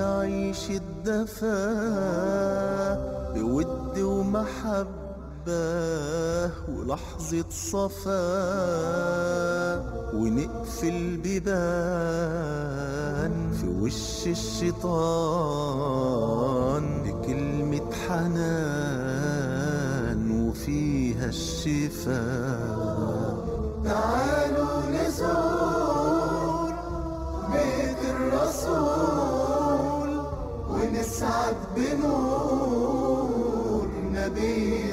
نعيش الدفا بود ومحبة ولحظة صفا ونقفل بيبان في وش الشيطان بكلمة حنان وفيها الشفاء تعالوا نزور بيت الرسول ونسعد بنور نبي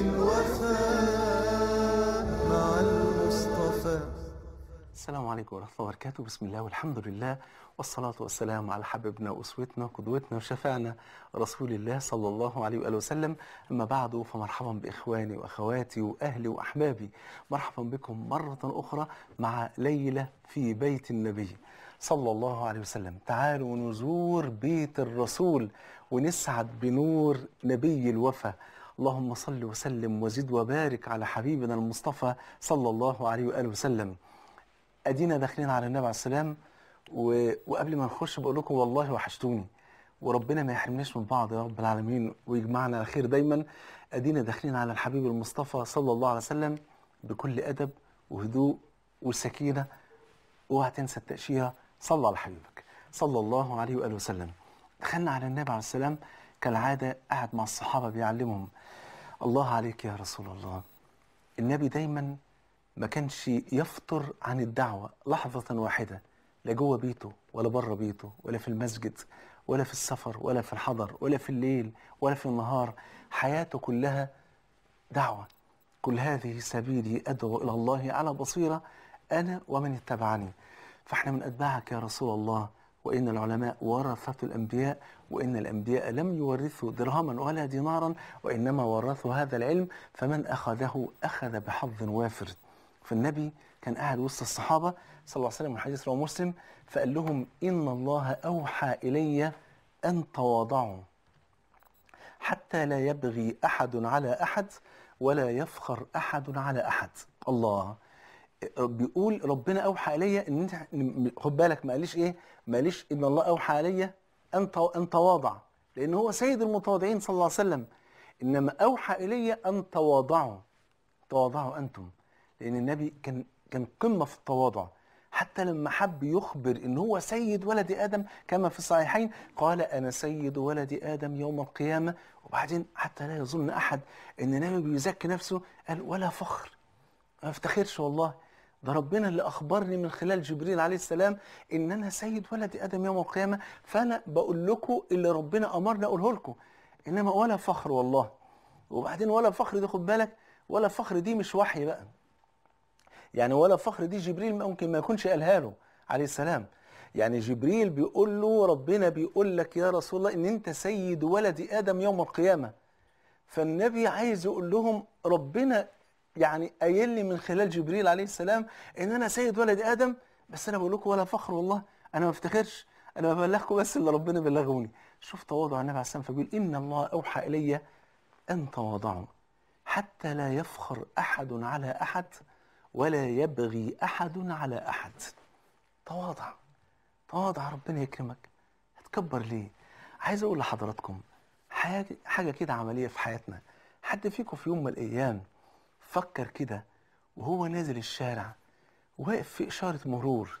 الوفاء مع المصطفى السلام عليكم ورحمة الله وبركاته بسم الله والحمد لله والصلاة والسلام على حبيبنا وأسوتنا وقدوتنا وشفعنا رسول الله صلى الله عليه وآله وسلم أما بعد فمرحبا بإخواني وأخواتي وأهلي وأحبابي مرحبا بكم مرة أخرى مع ليلة في بيت النبي صلى الله عليه وسلم تعالوا نزور بيت الرسول ونسعد بنور نبي الوفا اللهم صل وسلم وزد وبارك على حبيبنا المصطفى صلى الله عليه وآله وسلم ادينا داخلين على النبي عليه السلام و... وقبل ما نخش بقول لكم والله وحشتوني وربنا ما يحرمناش من بعض يا رب العالمين ويجمعنا على خير دايما ادينا داخلين على الحبيب المصطفى صلى الله عليه وسلم بكل ادب وهدوء وسكينه اوعى تنسى التاشيره صلى على حبيبك صلى الله عليه واله وسلم دخلنا على النبي عليه السلام كالعاده قاعد مع الصحابه بيعلمهم الله عليك يا رسول الله النبي دايما ما كانش يفطر عن الدعوة لحظة واحدة لا جوه بيته ولا بره بيته ولا في المسجد ولا في السفر ولا في الحضر ولا في الليل ولا في النهار حياته كلها دعوة كل هذه سبيلي أدعو إلى الله على بصيرة أنا ومن اتبعني فاحنا من أتباعك يا رسول الله وإن العلماء ورثة الأنبياء وإن الأنبياء لم يورثوا درهما ولا دينارا وإنما ورثوا هذا العلم فمن أخذه أخذ بحظ وافر فالنبي كان قاعد وسط الصحابة صلى الله عليه وسلم الحديث رواه مسلم فقال لهم إن الله أوحى إلي أن تواضعوا حتى لا يبغي أحد على أحد ولا يفخر أحد على أحد الله بيقول ربنا أوحى إلي إن أنت خد بالك ما قاليش إيه ما قاليش إن الله أوحى إلي أن أن تواضع لأن هو سيد المتواضعين صلى الله عليه وسلم إنما أوحى إلي أن تواضعوا تواضعوا أنتم لأن النبي كان كان قمة في التواضع حتى لما حب يخبر ان هو سيد ولد ادم كما في الصحيحين قال انا سيد ولد ادم يوم القيامه وبعدين حتى لا يظن احد ان النبي بيزكي نفسه قال ولا فخر ما افتخرش والله ده ربنا اللي اخبرني من خلال جبريل عليه السلام ان انا سيد ولد ادم يوم القيامه فانا بقول لكم اللي ربنا امرني اقوله لكم انما ولا فخر والله وبعدين ولا فخر دي خد بالك ولا فخر دي مش وحي بقى يعني ولا فخر دي جبريل ممكن ما يكونش قالها له عليه السلام يعني جبريل بيقول له ربنا بيقول لك يا رسول الله ان انت سيد ولد ادم يوم القيامه فالنبي عايز يقول لهم ربنا يعني قايل لي من خلال جبريل عليه السلام ان انا سيد ولد ادم بس انا بقول لكم ولا فخر والله انا ما افتخرش انا ببلغكم بس اللي ربنا بلغوني شوف تواضع النبي عليه السلام فبيقول ان الله اوحى الي ان تواضعوا حتى لا يفخر احد على احد ولا يبغي احد على احد تواضع تواضع ربنا يكرمك هتكبر ليه عايز اقول لحضراتكم حاجه حاجه كده عمليه في حياتنا حد فيكم في يوم من الايام فكر كده وهو نازل الشارع واقف في اشاره مرور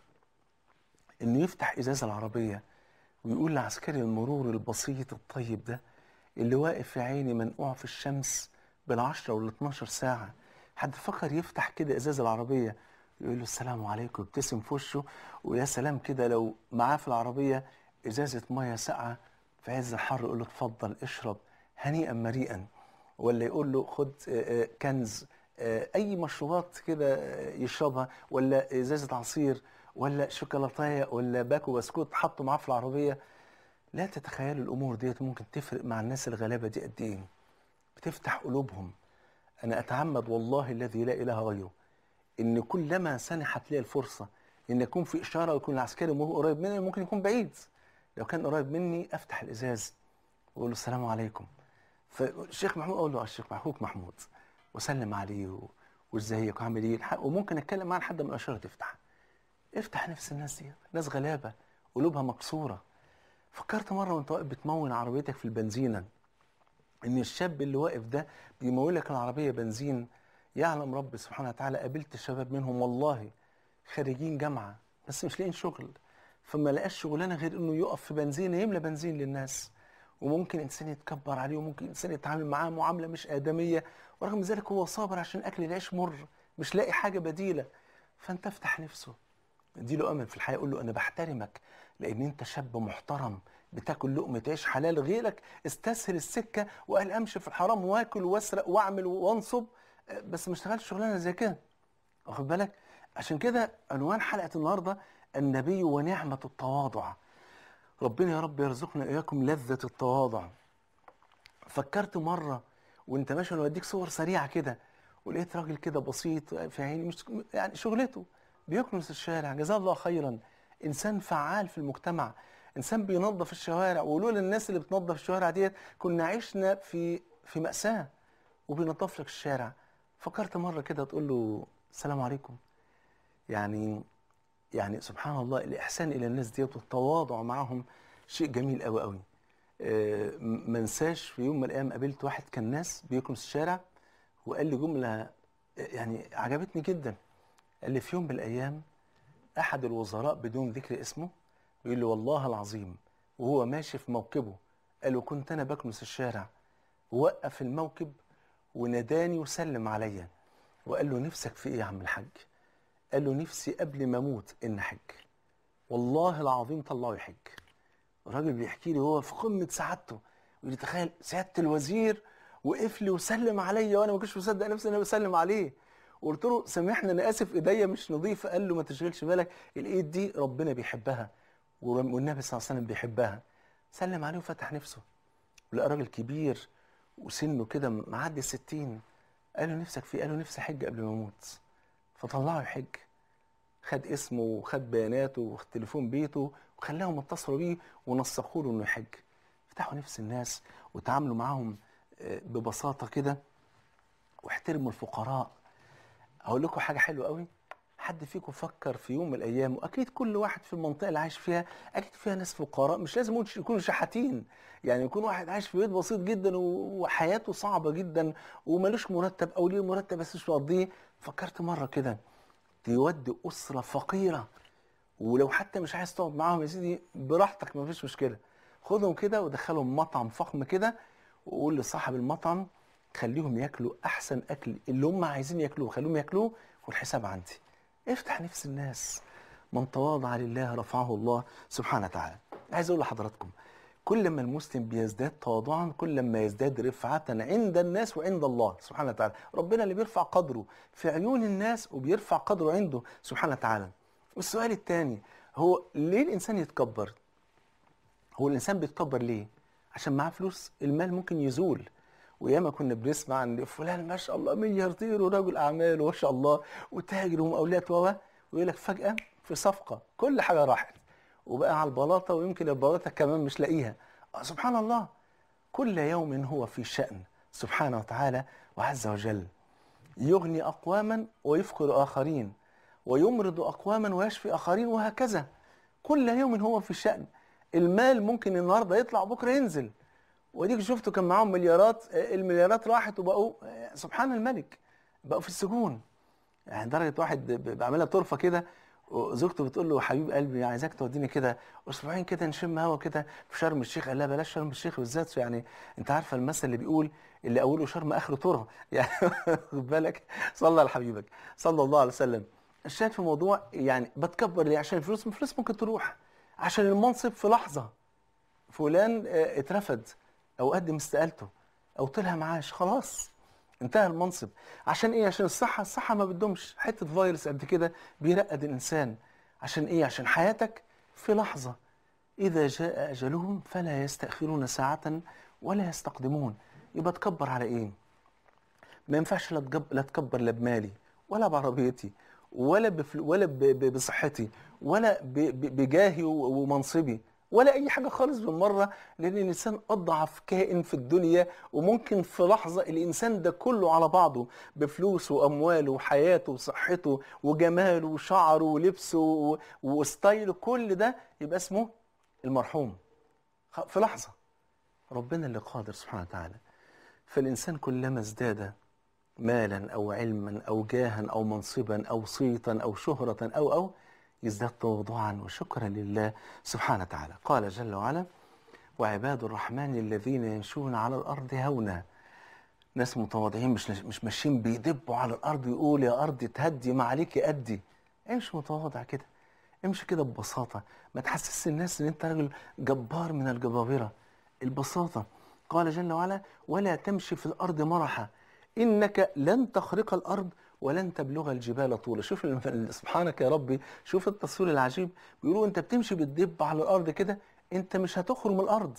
انه يفتح ازاز العربيه ويقول لعسكري المرور البسيط الطيب ده اللي واقف يا عيني منقوع في الشمس بالعشرة وال 12 ساعة حد فكر يفتح كده ازاز العربيه يقول له السلام عليكم يبتسم في وشه ويا سلام كده لو معاه في العربيه ازازه ميه ساقعه في عز الحر يقول له اتفضل اشرب هنيئا مريئا ولا يقول له خد كنز اي مشروبات كده يشربها ولا ازازه عصير ولا شوكولاتايه ولا باكو بسكوت حطه معاه في العربيه لا تتخيلوا الامور ديت ممكن تفرق مع الناس الغلابه دي قد ايه بتفتح قلوبهم أنا أتعمد والله الذي لا إله غيره إن كلما سنحت لي الفرصة إن يكون في إشارة ويكون العسكري وهو قريب مني ممكن يكون بعيد لو كان قريب مني أفتح الإزاز وأقول له السلام عليكم فالشيخ محمود أقول له الشيخ أخوك محمود وسلم عليه و... وازيك وعامل ايه وممكن اتكلم معاه لحد ما الاشاره تفتح افتح نفس الناس دي ناس غلابه قلوبها مكسوره فكرت مره وانت واقف بتمون عربيتك في البنزينه ان الشاب اللي واقف ده بيمول لك العربيه بنزين يعلم رب سبحانه وتعالى قابلت شباب منهم والله خريجين جامعه بس مش لاقيين شغل فما لقاش شغلانه غير انه يقف في بنزينه يملى بنزين للناس وممكن انسان يتكبر عليه وممكن انسان يتعامل معاه معامله مش ادميه ورغم ذلك هو صابر عشان اكل العيش مر مش لاقي حاجه بديله فانت افتح نفسه اديله امل في الحياه قول له انا بحترمك لان انت شاب محترم بتاكل لقمه عيش حلال غيرك استسهل السكه وقال امشي في الحرام واكل واسرق واعمل وانصب أه، بس ما اشتغلش شغلانه زي كده واخد بالك عشان كده عنوان حلقه النهارده النبي ونعمه التواضع ربنا يا رب يرزقنا اياكم لذه التواضع فكرت مره وانت ماشي وانا بديك صور سريعه كده ولقيت راجل كده بسيط في عيني مش يعني شغلته بيكنس الشارع جزاه الله خيرا انسان فعال في المجتمع انسان بينظف الشوارع ولولا الناس اللي بتنظف الشوارع ديت كنا عشنا في في مأساة وبينظف لك الشارع فكرت مرة كده تقول له السلام عليكم يعني يعني سبحان الله الإحسان إلى الناس ديت والتواضع معهم شيء جميل قوي قوي آه، ما انساش في يوم من الأيام قابلت واحد كان ناس بيكنس الشارع وقال لي جملة يعني عجبتني جدا قال لي في يوم من الأيام أحد الوزراء بدون ذكر اسمه بيقول له والله العظيم وهو ماشي في موكبه قال له كنت أنا بكنس الشارع ووقف الموكب وناداني وسلم عليا وقال له نفسك في إيه يا عم الحاج قال له نفسي قبل ما أموت إن حج والله العظيم طلعه يحج الراجل بيحكي لي هو في قمة سعادته يقول لي تخيل سيادة الوزير وقف لي وسلم عليا وانا ما كنتش مصدق نفسي ان انا بسلم عليه وقلت له سامحني انا اسف ايديا مش نظيفه قال له ما تشغلش بالك الايد دي ربنا بيحبها والنبي صلى الله عليه وسلم بيحبها سلم عليه وفتح نفسه ولقى راجل كبير وسنه كده معدي الستين قال له نفسك فيه قال له نفسي حج قبل ما اموت فطلعه يحج خد اسمه وخد بياناته وتليفون بيته وخلاهم اتصلوا بيه ونسقوا له انه يحج فتحوا نفس الناس وتعاملوا معاهم آه، ببساطه كده واحترموا الفقراء اقول لكم حاجه حلوه قوي حد فيكم فكر في يوم من الايام واكيد كل واحد في المنطقه اللي عايش فيها اكيد فيها ناس فقراء مش لازم يكونوا- يكونوا شحاتين يعني يكون واحد عايش في بيت بسيط جدا و- وحياته صعبه جدا ومالوش مرتب او ليه مرتب بس مش مقضيه فكرت مره كده تودي اسره فقيره ولو حتى مش عايز تقعد معاهم يا سيدي براحتك مفيش مشكله خدهم كده ودخلهم مطعم فخم كده وقول لصاحب المطعم خليهم ياكلوا احسن اكل اللي هم عايزين ياكلوه خليهم ياكلوه والحساب عندي افتح نفس الناس من تواضع لله رفعه الله سبحانه وتعالى عايز اقول لحضراتكم كل ما المسلم بيزداد تواضعا كل ما يزداد رفعة عند الناس وعند الله سبحانه وتعالى ربنا اللي بيرفع قدره في عيون الناس وبيرفع قدره عنده سبحانه وتعالى والسؤال الثاني هو ليه الانسان يتكبر هو الانسان بيتكبر ليه عشان معاه فلوس المال ممكن يزول وياما كنا بنسمع عن فلان ما شاء الله ملياردير ورجل اعمال وما شاء الله وتاجر ومقاولات و ويقول لك فجاه في صفقه كل حاجه راحت وبقى على البلاطه ويمكن البلاطه كمان مش لاقيها آه، سبحان الله كل يوم هو في شأن سبحانه وتعالى وعز وجل يغني أقواما ويفقر آخرين ويمرض أقواما ويشفي آخرين وهكذا كل يوم هو في شأن المال ممكن النهارده يطلع بكره ينزل وديك شفتوا كان معاهم مليارات آه، المليارات راحت وبقوا آه، سبحان الملك بقوا في السجون يعني درجة واحد ب- بعملها طرفة كده وزوجته بتقول له حبيب قلبي عايزاك توديني كده اسبوعين كده نشم هوا كده في شرم الشيخ قال لا بلاش شرم الشيخ بالذات يعني انت عارفه المثل اللي بيقول اللي اوله شرم اخره ترى يعني خد بالك صلى على حبيبك صلى الله عليه وسلم الشاهد في الموضوع يعني بتكبر ليه عشان الفلوس الفلوس ممكن تروح عشان المنصب في لحظه فلان آه، اترفد او قدم استقالته او طلع معاش خلاص انتهى المنصب عشان ايه عشان الصحه الصحه ما بتدومش حته فيروس قد كده بيرقد الانسان عشان ايه عشان حياتك في لحظه اذا جاء اجلهم فلا يستاخرون ساعه ولا يستقدمون يبقى تكبر على ايه ما ينفعش لا تجب... لا تكبر لا بمالي ولا بعربيتي ولا بفل... ولا ب... ب... بصحتي ولا ب... ب... بجاهي و... ومنصبي ولا اي حاجه خالص بالمره لان الانسان اضعف كائن في الدنيا وممكن في لحظه الانسان ده كله على بعضه بفلوسه وامواله وحياته وصحته وجماله وشعره ولبسه و... وستايله كل ده يبقى اسمه المرحوم خ- في لحظة ربنا اللي قادر سبحانه وتعالى فالإنسان كلما ازداد مالا أو علما أو جاها أو منصبا أو صيتا أو شهرة أو أو يزداد تواضعا وشكرا لله سبحانه وتعالى قال جل وعلا وعباد الرحمن الذين يمشون على الأرض هونا ناس متواضعين مش مش ماشيين بيدبوا على الأرض يقول يا أرض تهدي ما عليك أدي امشي متواضع كده امشي كده ببساطة ما تحسس الناس ان انت راجل جبار من الجبابرة البساطة قال جل وعلا ولا تمشي في الأرض مرحا إنك لن تخرق الأرض ولن تبلغ الجبال طولا شوف الم- سبحانك يا ربي شوف التصوير العجيب بيقولوا انت بتمشي بتدب على الأرض كده انت مش هتخرم الأرض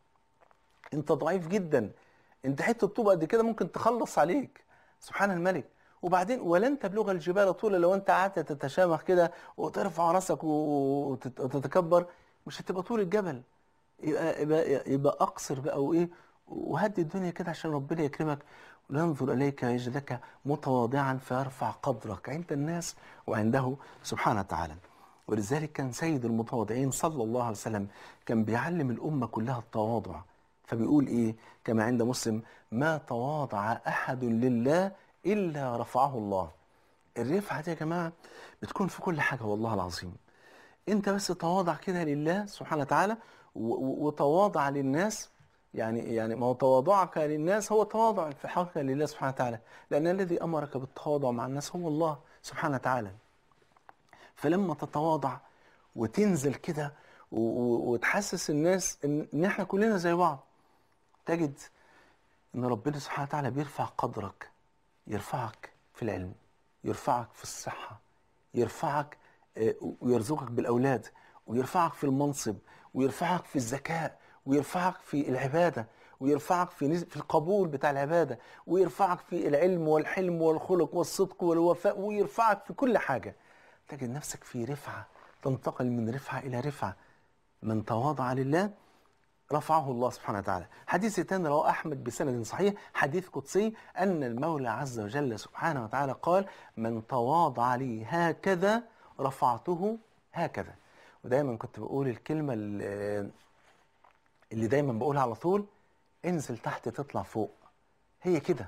انت ضعيف جدا انت حته طوب قد كده ممكن تخلص عليك سبحان الملك وبعدين ولن تبلغ الجبال طولا لو انت قعدت تتشامخ كده وترفع راسك و- وتت- وتتكبر مش هتبقى طول الجبل يبقى يبقى, يبقى اقصر بقى وايه وهدي الدنيا كده عشان ربنا يكرمك وينظر اليك يجدك متواضعا فيرفع قدرك عند الناس وعنده سبحانه وتعالى ولذلك كان سيد المتواضعين صلى الله عليه وسلم كان بيعلم الامه كلها التواضع فبيقول ايه كما عند مسلم ما تواضع احد لله الا رفعه الله الرفعه دي يا جماعه بتكون في كل حاجه والله العظيم انت بس تواضع كده لله سبحانه وتعالى و- و- وتواضع للناس يعني يعني ما هو تواضعك للناس هو تواضع في حقك لله سبحانه وتعالى لان الذي امرك بالتواضع مع الناس هو الله سبحانه وتعالى فلما تتواضع وتنزل كده و- و- وتحسس الناس ان إن احنا كلنا زي بعض تجد ان ربنا سبحانه وتعالى بيرفع قدرك يرفعك في العلم يرفعك في الصحة يرفعك آه، ويرزقك بالأولاد ويرفعك في المنصب ويرفعك في الذكاء ويرفعك في العبادة ويرفعك في نز- في القبول بتاع العبادة ويرفعك في العلم والحلم والخلق والصدق والوفاء ويرفعك في كل حاجة تجد نفسك في رفعة تنتقل من رفعة إلى رفعة من تواضع لله رفعه الله سبحانه وتعالى حديث تاني رواه أحمد بسند صحيح حديث قدسي أن المولى عز وجل سبحانه وتعالى قال من تواضع لي هكذا رفعته هكذا ودايما كنت بقول الكلمة اللي اللي دايما بقولها على طول انزل تحت تطلع فوق هي كده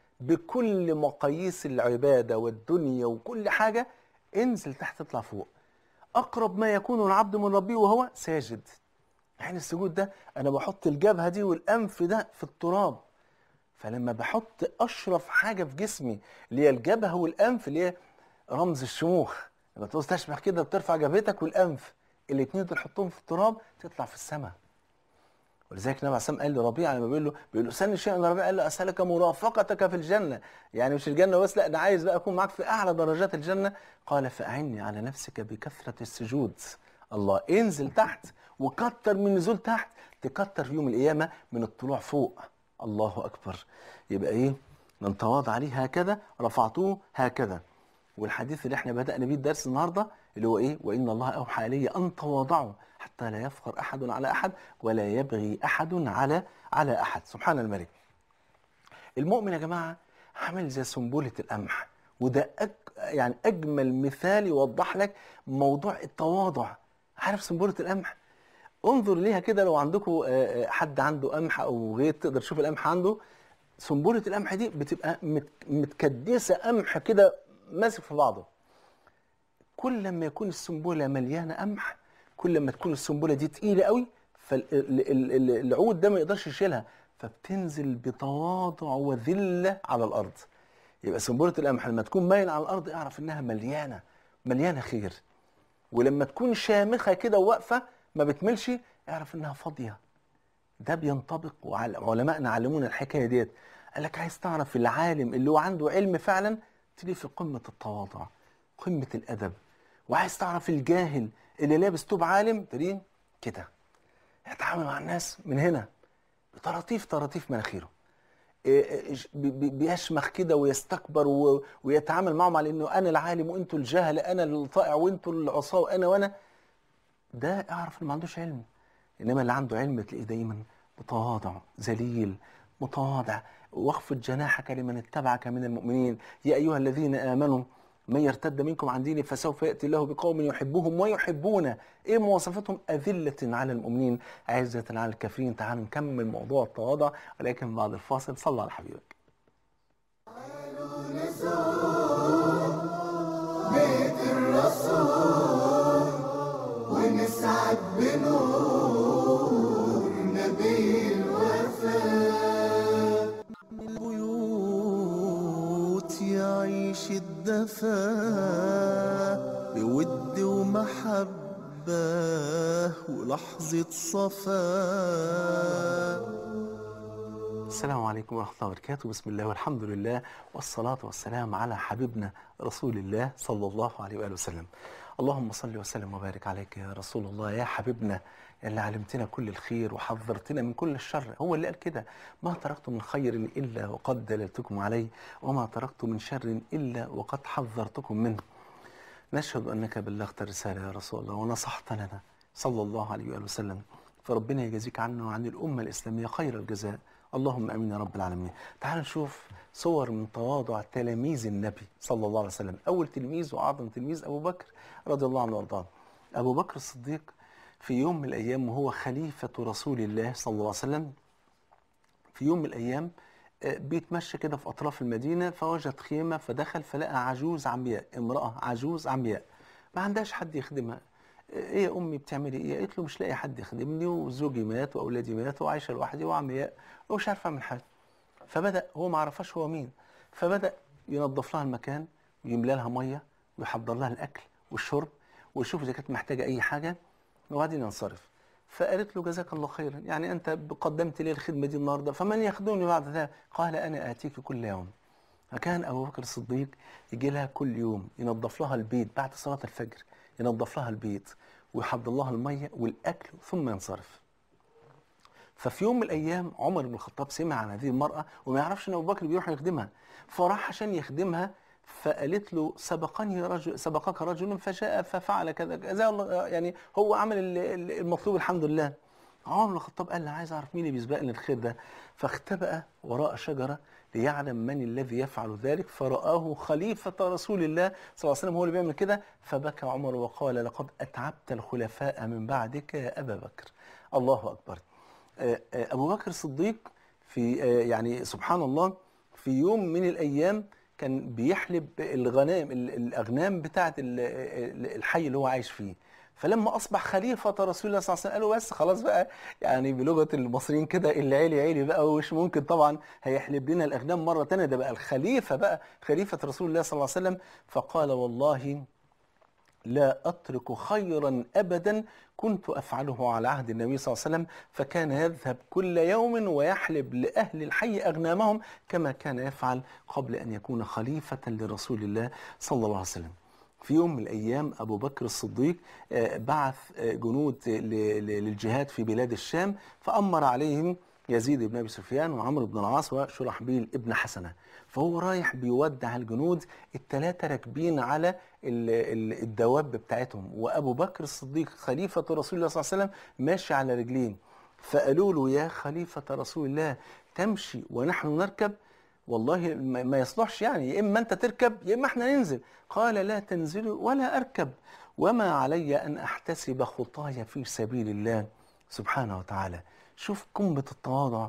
بكل مقاييس العبادة والدنيا وكل حاجة انزل تحت تطلع فوق أقرب ما يكون العبد من ربه وهو ساجد يعني السجود ده أنا بحط الجبهة دي والأنف ده في التراب فلما بحط أشرف حاجة في جسمي اللي هي الجبهة والأنف اللي هي رمز الشموخ لما تعوز تشبح كده بترفع جبهتك والأنف الاتنين دول حطهم في التراب تطلع في السماء ولذلك النبي عليه الصلاه والسلام قال لربيعه لما بيقول له بيقول له سن شيئا لربيعه قال له اسالك مرافقتك في الجنه يعني مش الجنه بس لا انا عايز بقى اكون معاك في اعلى درجات الجنه قال فاعني على نفسك بكثره السجود الله انزل تحت وكتر من نزول تحت تكتر في يوم القيامه من الطلوع فوق الله اكبر يبقى ايه من تواضع لي هكذا رفعته هكذا والحديث اللي احنا بدأنا بيه الدرس النهارده اللي هو ايه؟ وإن الله أوحى إلي أن تواضعوا حتى لا يفخر أحد على أحد ولا يبغي أحد على على أحد سبحان الملك. المؤمن يا جماعة عامل زي سنبلة القمح وده أج... يعني أجمل مثال يوضح لك موضوع التواضع عارف سنبلة القمح؟ انظر ليها كده لو عندكم آه، آه، حد عنده قمح أو غيط تقدر تشوف القمح عنده سنبلة القمح دي بتبقى مت... متكدسة قمح كده ماسك في بعضه كل ما يكون السنبله مليانه قمح كل ما تكون السنبله دي تقيله قوي فالعود ده ما يقدرش يشيلها فبتنزل بتواضع وذله على الارض يبقى سنبله القمح لما تكون مايله على الارض اعرف انها مليانه مليانه خير ولما تكون شامخه كده وواقفه ما بتملش اعرف انها فاضيه ده بينطبق وعلمائنا علمونا الحكايه ديت قال لك عايز تعرف العالم اللي هو عنده علم فعلا تلاقيه في قمه التواضع قمه الادب وعايز تعرف الجاهل اللي لابس توب عالم تلاقيه كده يتعامل مع الناس من هنا بطراطيف طراطيف مناخيره إيه إيه بي- بي- بيشمخ كده ويستكبر و- ويتعامل معهم على انه انا العالم وانتوا الجهل انا الطائع وانتوا العصاه وانا وانا ده اعرف انه ما عندوش علم انما اللي عنده علم تلاقيه دايما متواضع ذليل متواضع واخفض جناحك لمن اتبعك من المؤمنين يا ايها الذين امنوا من يرتد منكم عن دينه فسوف يأتي الله بقوم يحبهم ويحبونه إيه مواصفاتهم أذلة على المؤمنين عزة على الكافرين تعالوا نكمل موضوع التواضع ولكن بعد الفاصل صلى على حبيبك بيت الرسول ونسعد بنور نبي الوفاء البيوت يعيش الدفا بود ومحبة ولحظة صفاء السلام عليكم ورحمة الله وبركاته بسم الله والحمد لله والصلاة والسلام على حبيبنا رسول الله صلى الله عليه وآله وسلم اللهم صل وسلم وبارك عليك يا رسول الله يا حبيبنا اللي علمتنا كل الخير وحذرتنا من كل الشر هو اللي قال كده ما تركت من خير إلا وقد دللتكم عليه وما تركت من شر إلا وقد حذرتكم منه نشهد أنك بلغت الرسالة يا رسول الله ونصحت لنا صلى الله عليه وآله وسلم فربنا يجازيك عنا وعن الأمة الإسلامية خير الجزاء اللهم امين يا رب العالمين تعال نشوف صور من تواضع تلاميذ النبي صلى الله عليه وسلم اول تلميذ واعظم تلميذ ابو بكر رضي الله عنه وارضاه ابو بكر الصديق في يوم من الايام وهو خليفه رسول الله صلى الله عليه وسلم في يوم من الايام آه، بيتمشى كده في اطراف المدينه فوجد خيمه فدخل فلقى عجوز عمياء امراه عجوز عمياء ما عندهاش حد يخدمها ايه يا امي بتعملي ايه؟ قالت له مش لاقي حد يخدمني وزوجي مات واولادي ماتوا وعايشه لوحدي وعمياء ومش عارف اعمل حاجه. فبدا هو ما عرفش هو مين فبدا ينظف لها المكان ويملى لها ميه ويحضر لها الاكل والشرب ويشوف اذا كانت محتاجه اي حاجه وبعدين ينصرف. فقالت له جزاك الله خيرا يعني انت قدمت لي الخدمه دي النهارده فمن يخدمني بعد ذلك؟ قال انا اتيك كل يوم. فكان ابو بكر الصديق يجي لها كل يوم ينظف لها البيت بعد صلاه الفجر ينظف لها البيت ويحضر لها الميه والاكل ثم ينصرف. ففي يوم من الايام عمر بن الخطاب سمع عن هذه المراه وما يعرفش ان ابو بكر بيروح يخدمها فراح عشان يخدمها فقالت له سبقني رجل سبقك رجل فجاء ففعل كذا كذا والله يعني هو عمل ال- ال- المطلوب الحمد لله عمر بن الخطاب قال لي عايز اعرف مين اللي بيسبقني الخير ده فاختبأ وراء شجره ليعلم من الذي يفعل ذلك فرآه خليفة رسول الله صلى الله عليه وسلم هو اللي بيعمل كده فبكى عمر وقال لقد أتعبت الخلفاء من بعدك يا أبا بكر الله أكبر آه، آه، أبو بكر الصديق في آه، يعني سبحان الله في يوم من الأيام كان بيحلب الغنام ال- الأغنام بتاعة ال- ال- الحي اللي هو عايش فيه فلما أصبح خليفة رسول الله صلى الله عليه وسلم قالوا بس خلاص بقى يعني بلغة المصريين كده اللي عيلي عيلي بقى ومش ممكن طبعا هيحلب لنا الأغنام مرة تانية ده بقى الخليفة بقى خليفة رسول الله صلى الله عليه وسلم فقال والله لا أترك خيرا أبدا كنت أفعله على عهد النبي صلى الله عليه وسلم فكان يذهب كل يوم ويحلب لأهل الحي أغنامهم كما كان يفعل قبل أن يكون خليفة لرسول الله صلى الله عليه وسلم في يوم من الأيام أبو بكر الصديق آه، بعث آه، جنود ل- ل- للجهاد في بلاد الشام فأمر عليهم يزيد بن أبي سفيان وعمرو بن العاص وشرحبيل ابن حسنة فهو رايح بيودع الجنود الثلاثة راكبين على ال- ال- الدواب بتاعتهم وأبو بكر الصديق خليفة رسول الله صلى الله عليه وسلم ماشي على رجلين فقالوا له يا خليفة رسول الله تمشي ونحن نركب والله ما ما يصلحش يعني يا اما انت تركب يا اما احنا ننزل قال لا تنزلوا ولا اركب وما علي ان احتسب خطاي في سبيل الله سبحانه وتعالى شوف قمه التواضع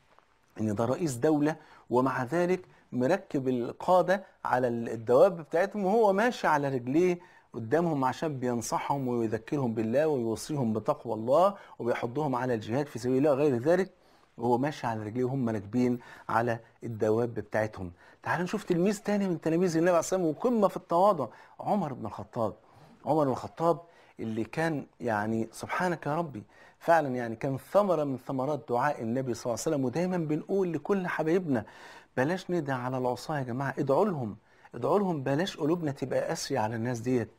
ان ده رئيس دولة ومع ذلك مركب القادة على الدواب بتاعتهم وهو ماشي على رجليه قدامهم عشان بينصحهم ويذكرهم بالله ويوصيهم بتقوى الله وبيحضهم على الجهاد في سبيل الله وغير ذلك وهو ماشي على رجليه وهم راكبين على الدواب بتاعتهم تعالوا نشوف تلميذ تاني من تلاميذ النبي عليه الصلاه والسلام وقمه في التواضع عمر بن الخطاب عمر بن الخطاب اللي كان يعني سبحانك يا ربي فعلا يعني كان ثمره من ثمرات دعاء النبي صلى الله عليه وسلم ودايما بنقول لكل حبايبنا بلاش ندعي على العصاه يا جماعه ادعوا لهم ادعوا لهم بلاش قلوبنا تبقى قاسيه على الناس ديت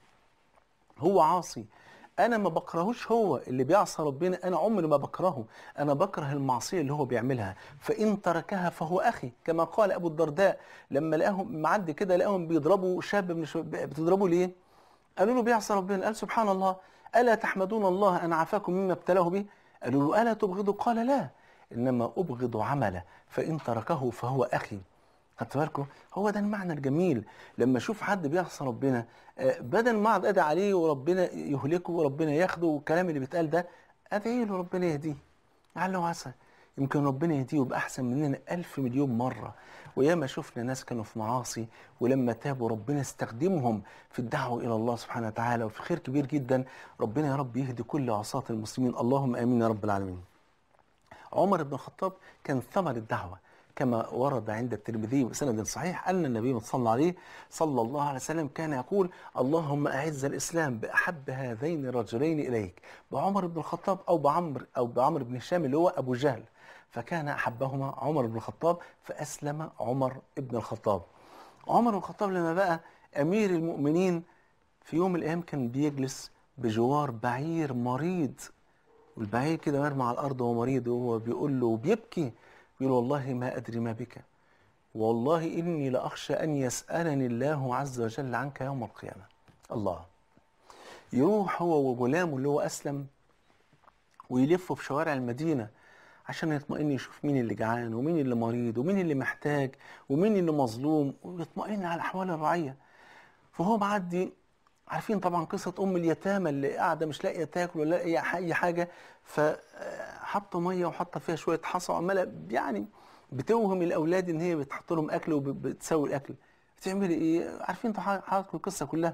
هو عاصي انا ما بكرهوش هو اللي بيعصى ربنا انا عمري ما بكرهه انا بكره المعصيه اللي هو بيعملها فان تركها فهو اخي كما قال ابو الدرداء لما لقاهم معدي كده لقاهم بيضربوا شاب من الشباب بتضربوا ليه قالوا له بيعصى ربنا قال سبحان الله الا تحمدون الله ان عافاكم مما ابتلاه به قالوا له الا تبغضوا قال لا انما ابغض عمله فان تركه فهو اخي خدت بالكم هو ده المعنى الجميل لما اشوف حد بيعصى ربنا آه، بدل ما اقعد ادعي عليه وربنا يهلكه وربنا ياخده والكلام اللي بيتقال ده ادعي له ربنا يهديه لعله عسى يمكن ربنا يهديه بأحسن مننا ألف مليون مرة وياما شفنا ناس كانوا في معاصي ولما تابوا ربنا استخدمهم في الدعوة إلى الله سبحانه وتعالى وفي خير كبير جدا ربنا يا رب يهدي كل عصاة المسلمين اللهم آمين يا رب العالمين عمر بن الخطاب كان ثمر الدعوة كما ورد عند الترمذي بسند صحيح أن النبي صلى عليه صلى الله عليه وسلم كان يقول اللهم أعز الإسلام بأحب هذين الرجلين إليك بعمر بن الخطاب أو بعمر أو بعمر بن هشام اللي هو أبو جهل فكان أحبهما عمر بن الخطاب فأسلم عمر بن الخطاب عمر بن الخطاب لما بقى أمير المؤمنين في يوم من الأيام كان بيجلس بجوار بعير مريض والبعير كده مرمى على الارض وهو مريض وهو بيقول له وبيبكي بيقول والله ما ادري ما بك والله اني لاخشى ان يسالني الله عز وجل عنك يوم القيامه الله يروح هو وغلامه اللي هو اسلم ويلفوا في شوارع المدينه عشان يطمئن يشوف مين اللي جعان ومين اللي مريض ومين اللي محتاج ومين اللي مظلوم ويطمئن على احوال الرعيه فهو معدي عارفين طبعا قصة أم اليتامى اللي قاعدة مش لاقية تاكل ولا لاقية ح- أي حاجة فحاطة مية وحاطة فيها شوية حصى وعمالة يعني بتوهم الأولاد إن هي بتحط لهم أكل وبتسوي الأكل بتعملي إيه؟ عارفين طبعا حضراتكم القصة كلها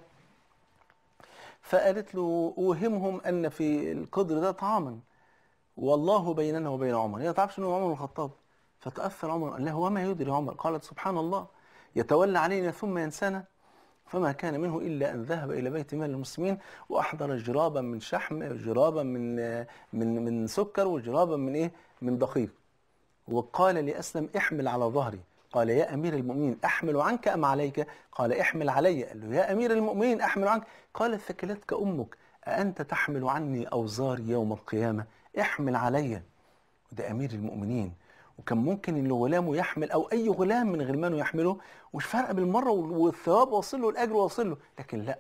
فقالت له أوهمهم أن في القدر ده طعاما والله بيننا وبين عمر هي ما تعرفش انه عمر بن الخطاب فتأثر عمر قال له وما يدري عمر قالت سبحان الله يتولى علينا ثم ينسانا فما كان منه إلا أن ذهب إلى بيت مال المسلمين وأحضر جرابا من شحم جرابا من من من سكر وجرابا من إيه من دقيق وقال لأسلم احمل على ظهري قال يا أمير المؤمنين أحمل عنك أم عليك قال احمل علي قال له يا أمير المؤمنين أحمل عنك قال ثكلتك أمك أأنت تحمل عني أوزاري يوم القيامة احمل علي وده أمير المؤمنين وكان ممكن ان غلامه يحمل او اي غلام من غلمانه يحمله ومش فارقه بالمره والثواب واصل له الاجر واصل له لكن لا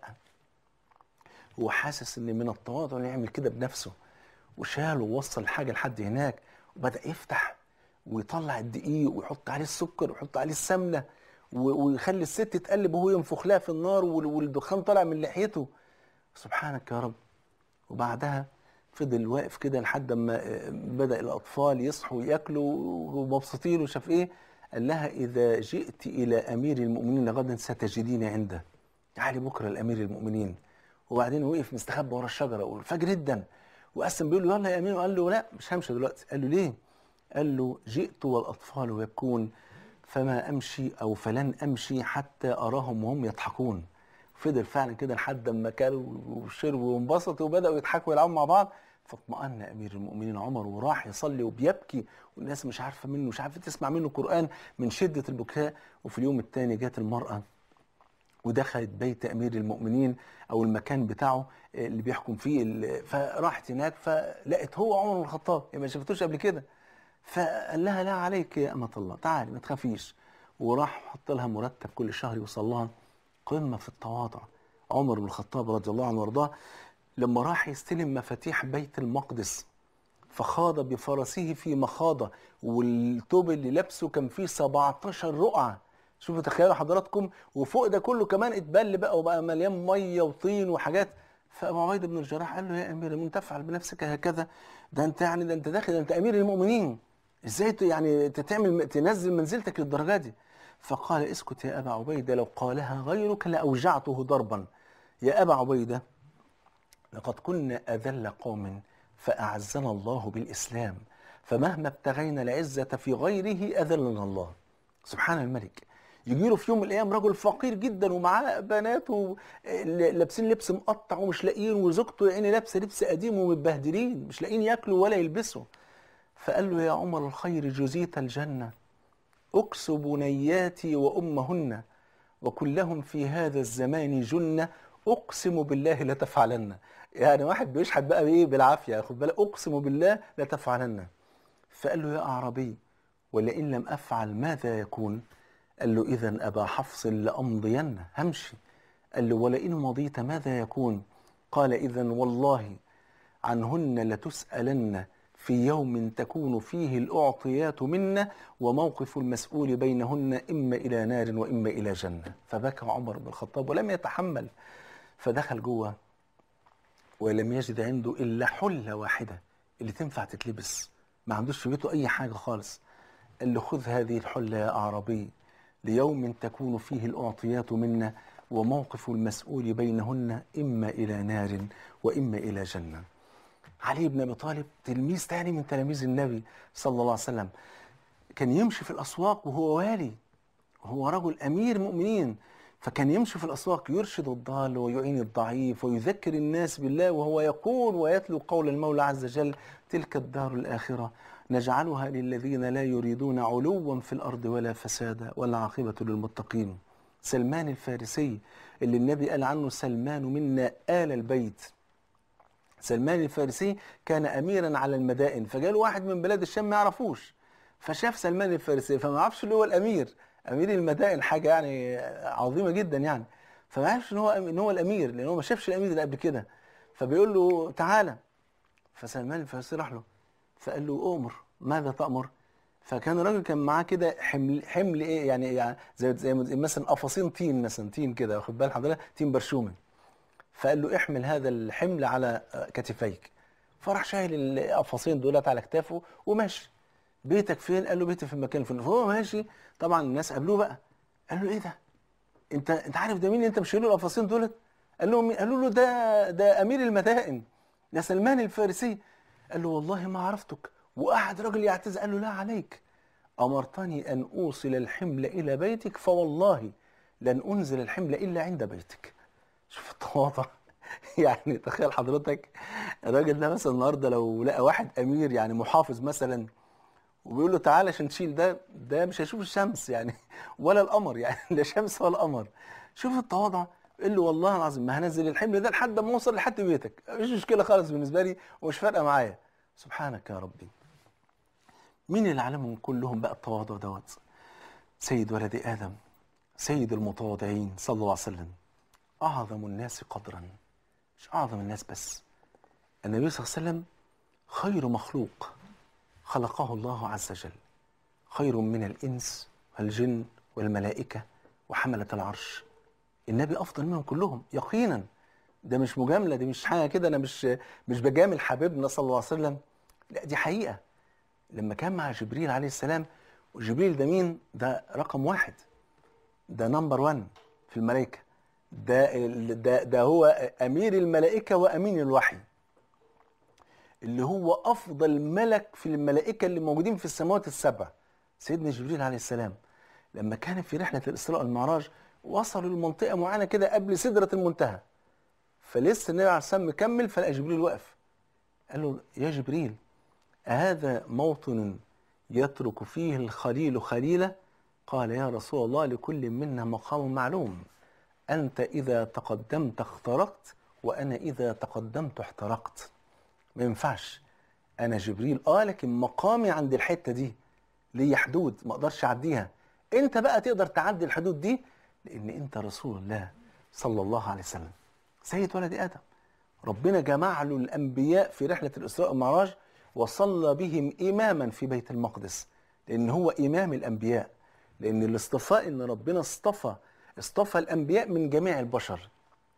هو حاسس ان من التواضع انه يعمل كده بنفسه وشال ووصل الحاجه لحد هناك وبدا يفتح ويطلع الدقيق ويحط عليه السكر ويحط عليه السمنه و- ويخلي الست تقلب وهو ينفخ لها في النار وال- والدخان طالع من لحيته سبحانك يا رب وبعدها فضل واقف كده لحد ما آه، بدأ الأطفال يصحوا ياكلوا ومبسوطين وشاف إيه قال لها إذا جئت إلى أمير المؤمنين غدا ستجديني عنده تعالي بكرة لأمير المؤمنين وبعدين وقف مستخبى ورا الشجرة والفجر جدا وقسم بيقول له يلا يا أمير قال له لا مش همشي دلوقتي قال له ليه قال له جئت والأطفال يبكون فما أمشي أو فلن أمشي حتى أراهم وهم يضحكون فضل فعلا كده لحد ما كلوا وشربوا وانبسطوا وبداوا يضحكوا ويلعبوا مع بعض فاطمأن امير المؤمنين عمر وراح يصلي وبيبكي والناس مش عارفه منه مش عارفه تسمع منه قران من شده البكاء وفي اليوم الثاني جت المراه ودخلت بيت امير المؤمنين او المكان بتاعه اللي بيحكم فيه ال- فراحت هناك فلقت هو عمر بن الخطاب هي ما شافتوش قبل كده فقال لها لا عليك يا امه الله تعالي ما تخافيش وراح حط لها مرتب كل شهر يوصل لها قمه في التواضع عمر بن الخطاب رضي الله عنه وارضاه لما راح يستلم مفاتيح بيت المقدس فخاض بفرسه في مخاضة والثوب اللي لابسه كان فيه 17 رقعة شوفوا تخيلوا حضراتكم وفوق ده كله كمان اتبل بقى وبقى مليان ميه وطين وحاجات فابو عبيده بن الجراح قال له يا امير المؤمنين تفعل بنفسك هكذا ده انت يعني ده انت داخل ده انت امير المؤمنين ازاي ت- يعني انت تعمل تنزل منزلتك للدرجه دي فقال اسكت يا ابا عبيده لو قالها غيرك لاوجعته ضربا يا ابا عبيده لقد كنا أذل قوم فأعزنا الله بالإسلام فمهما ابتغينا العزة في غيره أذلنا الله سبحان الملك يجي له في يوم من الأيام رجل فقير جدا ومعاه بناته ل- لابسين لبس مقطع ومش لاقيين وزوجته يعني لابسة لبس قديم ومتبهدلين مش لاقيين ياكلوا ولا يلبسوا فقال له يا عمر الخير جزيت الجنة أكس بنياتي وأمهن وكلهم في هذا الزمان جنة أقسم بالله لتفعلن يعني واحد بيشحت بقى بإيه بالعافية خد بالك أقسم بالله لتفعلن فقال له يا أعرابي ولئن لم أفعل ماذا يكون قال له إذا أبا حفص لأمضين همشي قال له ولئن مضيت ماذا يكون قال إذا والله عنهن لتسألن في يوم تكون فيه الأعطيات منا وموقف المسؤول بينهن إما إلى نار وإما إلى جنة فبكى عمر بن الخطاب ولم يتحمل فدخل جوه ولم يجد عنده إلا حلة واحدة اللي تنفع تتلبس ما عندوش في بيته أي حاجة خالص قال له خذ هذه الحلة يا أعرابي ليوم تكون فيه الأعطيات منا وموقف المسؤول بينهن إما إلى نار وإما إلى جنة علي بن أبي طالب تلميذ تاني من تلاميذ النبي صلى الله عليه وسلم كان يمشي في الأسواق وهو والي وهو رجل أمير مؤمنين فكان يمشي في الأسواق يرشد الضال ويعين الضعيف ويذكر الناس بالله وهو يقول ويتلو قول المولى عز وجل تلك الدار الآخرة نجعلها للذين لا يريدون علوا في الأرض ولا فسادا والعاقبة للمتقين سلمان الفارسي اللي النبي قال عنه سلمان منا آل البيت سلمان الفارسي كان أميرا على المدائن فجاله واحد من بلاد الشام ما يعرفوش فشاف سلمان الفارسي فما عرفش اللي هو الأمير أمير المدائن حاجة يعني عظيمة جدا يعني فما عرفش إن هو إن هو الأمير لأن هو ما شافش الأمير ده قبل كده فبيقول له تعالى فسلمان الفارسي راح له فقال له أؤمر ماذا تأمر؟ فكان الراجل كان معاه كده حمل حمل ايه يعني, يعني زي زي مثلا قفصين طين مثلا طين كده واخد بال حضرتك طين برشومي فقال له احمل هذا الحمل على كتفيك فراح شايل القفصين دولت على كتافه وماشي بيتك فين؟ قال له بيتي في المكان الفلاني فهو ماشي طبعا الناس قابلوه بقى قال له ايه ده؟ انت انت عارف ده مين اللي انت مش له القفصين دولت؟ قال له مين؟ قالوا له ده ده امير المدائن ده سلمان الفارسي قال له والله ما عرفتك وقعد راجل يعتذر قال له لا عليك امرتني ان اوصل الحمل الى بيتك فوالله لن انزل الحمل الا عند بيتك شوف التواضع يعني تخيل حضرتك الراجل ده مثلا النهارده لو لقى واحد امير يعني محافظ مثلا وبيقول له تعالى عشان تشيل ده ده مش هيشوف الشمس يعني ولا القمر يعني لا شمس ولا قمر شوف التواضع قال له والله العظيم ما هنزل الحمل ده لحد ما اوصل لحد بيتك مش مشكله خالص بالنسبه لي ومش فارقه معايا سبحانك يا ربي مين اللي علمهم كلهم بقى التواضع دوت سيد ولد ادم سيد المتواضعين صلى الله عليه وسلم اعظم الناس قدرا مش اعظم الناس بس النبي صلى الله عليه وسلم خير مخلوق خلقه الله عز وجل خير من الانس والجن والملائكه وحمله العرش النبي افضل منهم كلهم يقينا ده مش مجامله دي مش حاجه كده انا مش مش بجامل حبيبنا صلى الله عليه وسلم لا دي حقيقه لما كان مع جبريل عليه السلام وجبريل ده مين ده رقم واحد ده نمبر 1 في الملائكه ده ده ده هو امير الملائكه وامين الوحي اللي هو افضل ملك في الملائكه اللي موجودين في السماوات السبع سيدنا جبريل عليه السلام لما كان في رحله الاسراء والمعراج وصلوا لمنطقه معينه كده قبل سدره المنتهى فلسه النبي عليه السلام مكمل فلقى جبريل واقف قال له يا جبريل أهذا موطن يترك فيه الخليل خليله قال يا رسول الله لكل منا مقام معلوم أنت إذا تقدمت اخترقت وأنا إذا تقدمت احترقت ما ينفعش أنا جبريل آه لكن مقامي عند الحتة دي ليا حدود ما أقدرش أعديها أنت بقى تقدر تعدي الحدود دي لأن أنت رسول الله صلى الله عليه وسلم سيد ولد آدم ربنا جمع له الأنبياء في رحلة الإسراء والمعراج وصلى بهم إماما في بيت المقدس لأن هو إمام الأنبياء لأن الاصطفاء إن ربنا اصطفى اصطفى الأنبياء من جميع البشر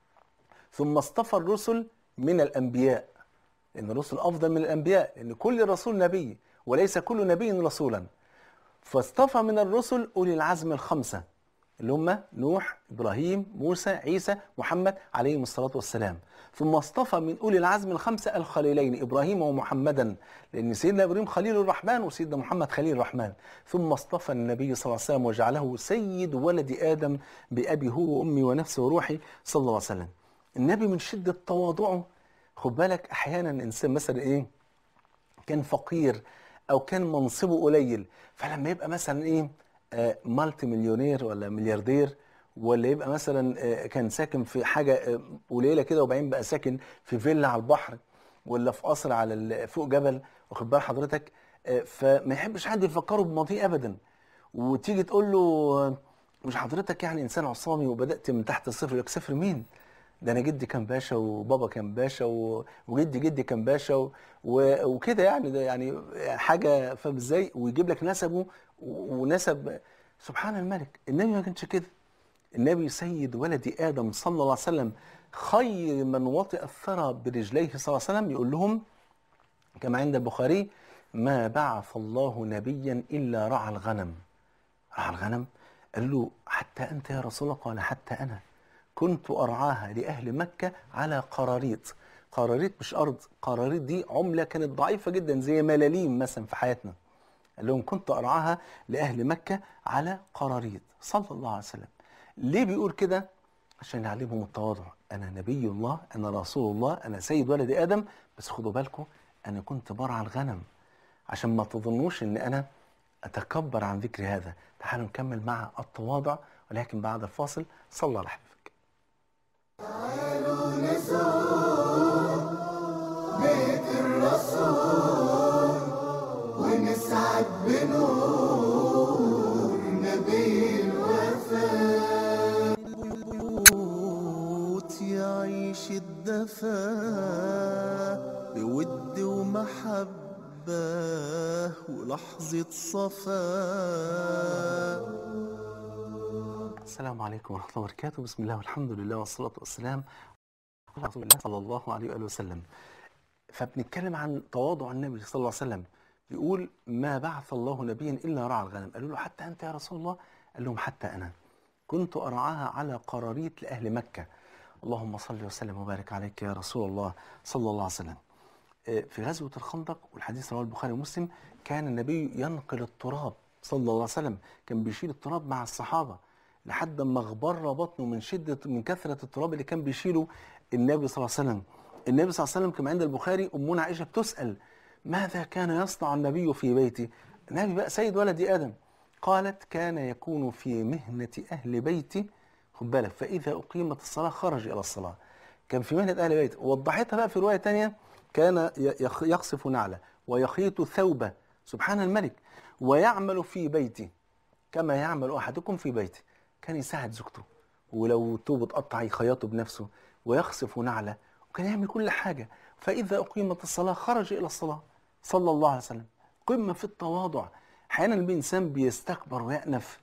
ثم اصطفى الرسل من الأنبياء لأن الرسل أفضل من الأنبياء لأن كل رسول نبي وليس كل نبي رسولا فاصطفى من الرسل أولي العزم الخمسة اللي هم نوح إبراهيم موسى عيسى محمد عليهم الصلاة والسلام ثم اصطفى من أولي العزم الخمسة الخليلين إبراهيم ومحمدا لأن سيدنا إبراهيم خليل الرحمن وسيدنا محمد خليل الرحمن ثم اصطفى النبي صلى الله عليه وسلم وجعله سيد ولد آدم بأبي هو وأمي ونفسي وروحي صلى الله عليه وسلم النبي من شدة تواضعه خد بالك أحيانا إنسان مثلا إيه كان فقير أو كان منصبه قليل فلما يبقى مثلا إيه آه مالتي مليونير ولا ملياردير ولا يبقى مثلا آه كان ساكن في حاجه آه قليله كده وبعدين بقى ساكن في فيلا على البحر ولا في قصر على فوق جبل واخد بال حضرتك فما يحبش حد يفكره بماضيه ابدا وتيجي تقول له مش حضرتك يعني انسان عصامي وبدات من تحت الصفر يقول لك صفر مين؟ ده انا جدي كان باشا وبابا كان باشا و... وجدي جدي كان باشا و... و... وكده يعني ده يعني حاجه فاهم ازاي ويجيب لك نسبه و... ونسب سبحان الملك النبي ما كانش كده النبي سيد ولد ادم صلى الله عليه وسلم خير من وطئ الثرى برجليه صلى الله عليه وسلم يقول لهم كما عند البخاري ما بعث الله نبيا الا رعى الغنم رعى الغنم قال له حتى انت يا رسول الله قال حتى انا كنت ارعاها لاهل مكه على قراريط قراريط مش ارض قراريط دي عمله كانت ضعيفه جدا زي ملاليم مثلا في حياتنا قال لهم كنت ارعاها لاهل مكه على قراريط صلى الله عليه وسلم ليه بيقول كده عشان يعلمهم التواضع انا نبي الله انا رسول الله انا سيد ولد ادم بس خدوا بالكم انا كنت برعى الغنم عشان ما تظنوش ان انا اتكبر عن ذكر هذا تعالوا نكمل مع التواضع ولكن بعد الفاصل صلى على حبيبك بيت الرسول ونسعد بنور نبي الوفاء البيوت يعيش الدفا بود ومحبة ولحظة صفاء السلام عليكم ورحمه الله وبركاته بسم الله والحمد لله والصلاه والسلام على رسول الله صلى الله عليه واله وسلم فبنتكلم عن تواضع النبي صلى الله عليه وسلم بيقول ما بعث الله نبيا الا رعى الغنم قالوا له حتى انت يا رسول الله قال لهم حتى انا كنت ارعاها على قراريط لاهل مكه اللهم صل وسلم وبارك عليك يا رسول الله صلى الله عليه وسلم آه، في غزوه الخندق والحديث رواه البخاري ومسلم كان النبي ينقل التراب صلى الله عليه وسلم كان بيشيل التراب مع الصحابه لحد ما اغبر بطنه من شده من كثره التراب اللي كان بيشيله النبي صلى الله عليه وسلم النبي صلى الله عليه وسلم كما عند البخاري امنا عائشه بتسال ماذا كان يصنع النبي في بيتي النبي بقى سيد ولد ادم قالت كان يكون في مهنه اهل بيتي خد بالك فاذا اقيمت الصلاه خرج الى الصلاه كان في مهنه اهل بيته ووضحتها بقى في روايه تانية كان يخ- يقصف نعله ويخيط ثوبه سبحان الملك ويعمل في بيتي كما يعمل احدكم في بيته كان يساعد زوجته ولو توب اتقطع يخيطه بنفسه ويخصف نعله وكان يعمل كل حاجه فاذا اقيمت الصلاه خرج الى الصلاه صلى الله عليه وسلم قمه في التواضع احيانا الانسان بيستكبر ويأنف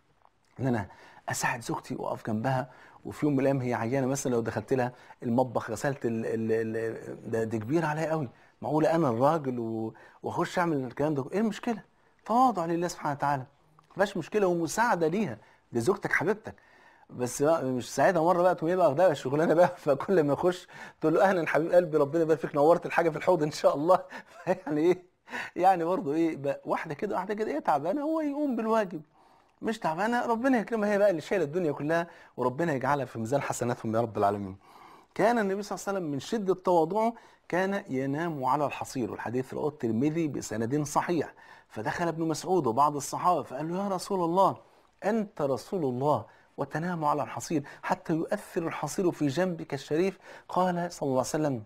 ان انا اساعد زوجتي واقف جنبها وفي يوم من الايام هي عيانه مثلا لو دخلت لها المطبخ غسلت ال ال ال ده, ده كبير عليا قوي معقوله انا الراجل و- واخش اعمل الكلام ده ايه المشكله؟ تواضع لله سبحانه وتعالى مفيش مشكله ومساعده ليها دي زوجتك حبيبتك بس بقى مش ساعتها مره بقى تقوم ايه بقى واخدها الشغلانه بقى فكل ما يخش تقول له اهلا حبيب قلبي ربنا يبارك فيك نورت الحاجه في الحوض ان شاء الله يعني ايه يعني برضه ايه بقى واحده كده واحده كده ايه تعبانه هو يقوم بالواجب مش تعبانه ربنا يكرمها هي بقى اللي شايله الدنيا كلها وربنا يجعلها في ميزان حسناتهم يا رب العالمين. كان النبي صلى الله عليه وسلم من شده تواضعه كان ينام على الحصير والحديث رواه الترمذي بسند صحيح فدخل ابن مسعود وبعض الصحابه فقال له يا رسول الله انت رسول الله وتنام على الحصير حتى يؤثر الحصير في جنبك الشريف قال صلى الله عليه وسلم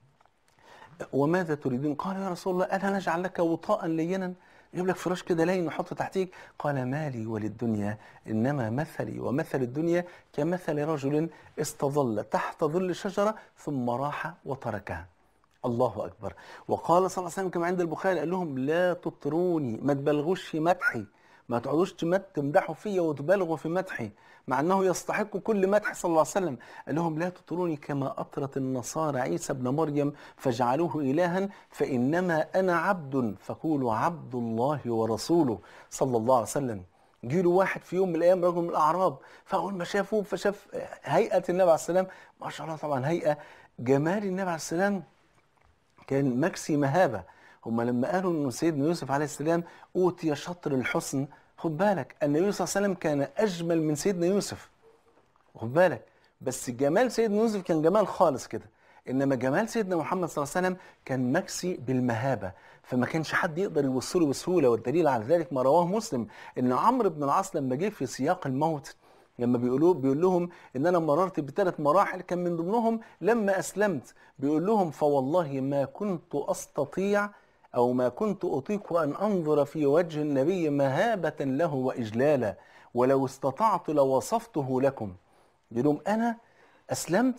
وماذا تريدون قال يا رسول الله ألا نجعل لك وطاء لينا يجيب لك فراش كده لين نحطه تحتيك قال مالي وللدنيا إنما مثلي ومثل الدنيا كمثل رجل استظل تحت ظل شجرة ثم راح وتركها الله أكبر وقال صلى الله عليه وسلم كما عند البخاري قال لهم لا تطروني ما تبالغوش في مدحي ما تقعدوش تمت- تمدحوا فيا وتبالغوا في مدحي مع انه يستحق كل مدح صلى الله عليه وسلم قال لهم لا تطروني كما اطرت النصارى عيسى ابن مريم فجعلوه الها فانما انا عبد فقولوا عبد الله ورسوله صلى الله عليه وسلم جيله واحد في يوم من الايام رجل من الاعراب فاول ما شافوه فشاف هيئه النبي عليه السلام ما شاء الله طبعا هيئه جمال النبي عليه السلام كان مكسي مهابة هم لما قالوا أن سيدنا يوسف عليه السلام أوتي شطر الحسن خد بالك النبي صلى الله عليه وسلم كان أجمل من سيدنا يوسف خد بالك بس جمال سيدنا يوسف كان جمال خالص كده انما جمال سيدنا محمد صلى الله عليه وسلم كان مكسي بالمهابه فما كانش حد يقدر يوصله بسهوله والدليل على ذلك ما رواه مسلم ان عمرو بن العاص لما جه في سياق الموت لما بيقولوا بيقول لهم ان انا مررت بثلاث مراحل كان من ضمنهم لما اسلمت بيقول لهم فوالله ما كنت استطيع او ما كنت اطيق ان انظر في وجه النبي مهابه له واجلالا ولو استطعت لوصفته لكم بيقول لهم انا اسلمت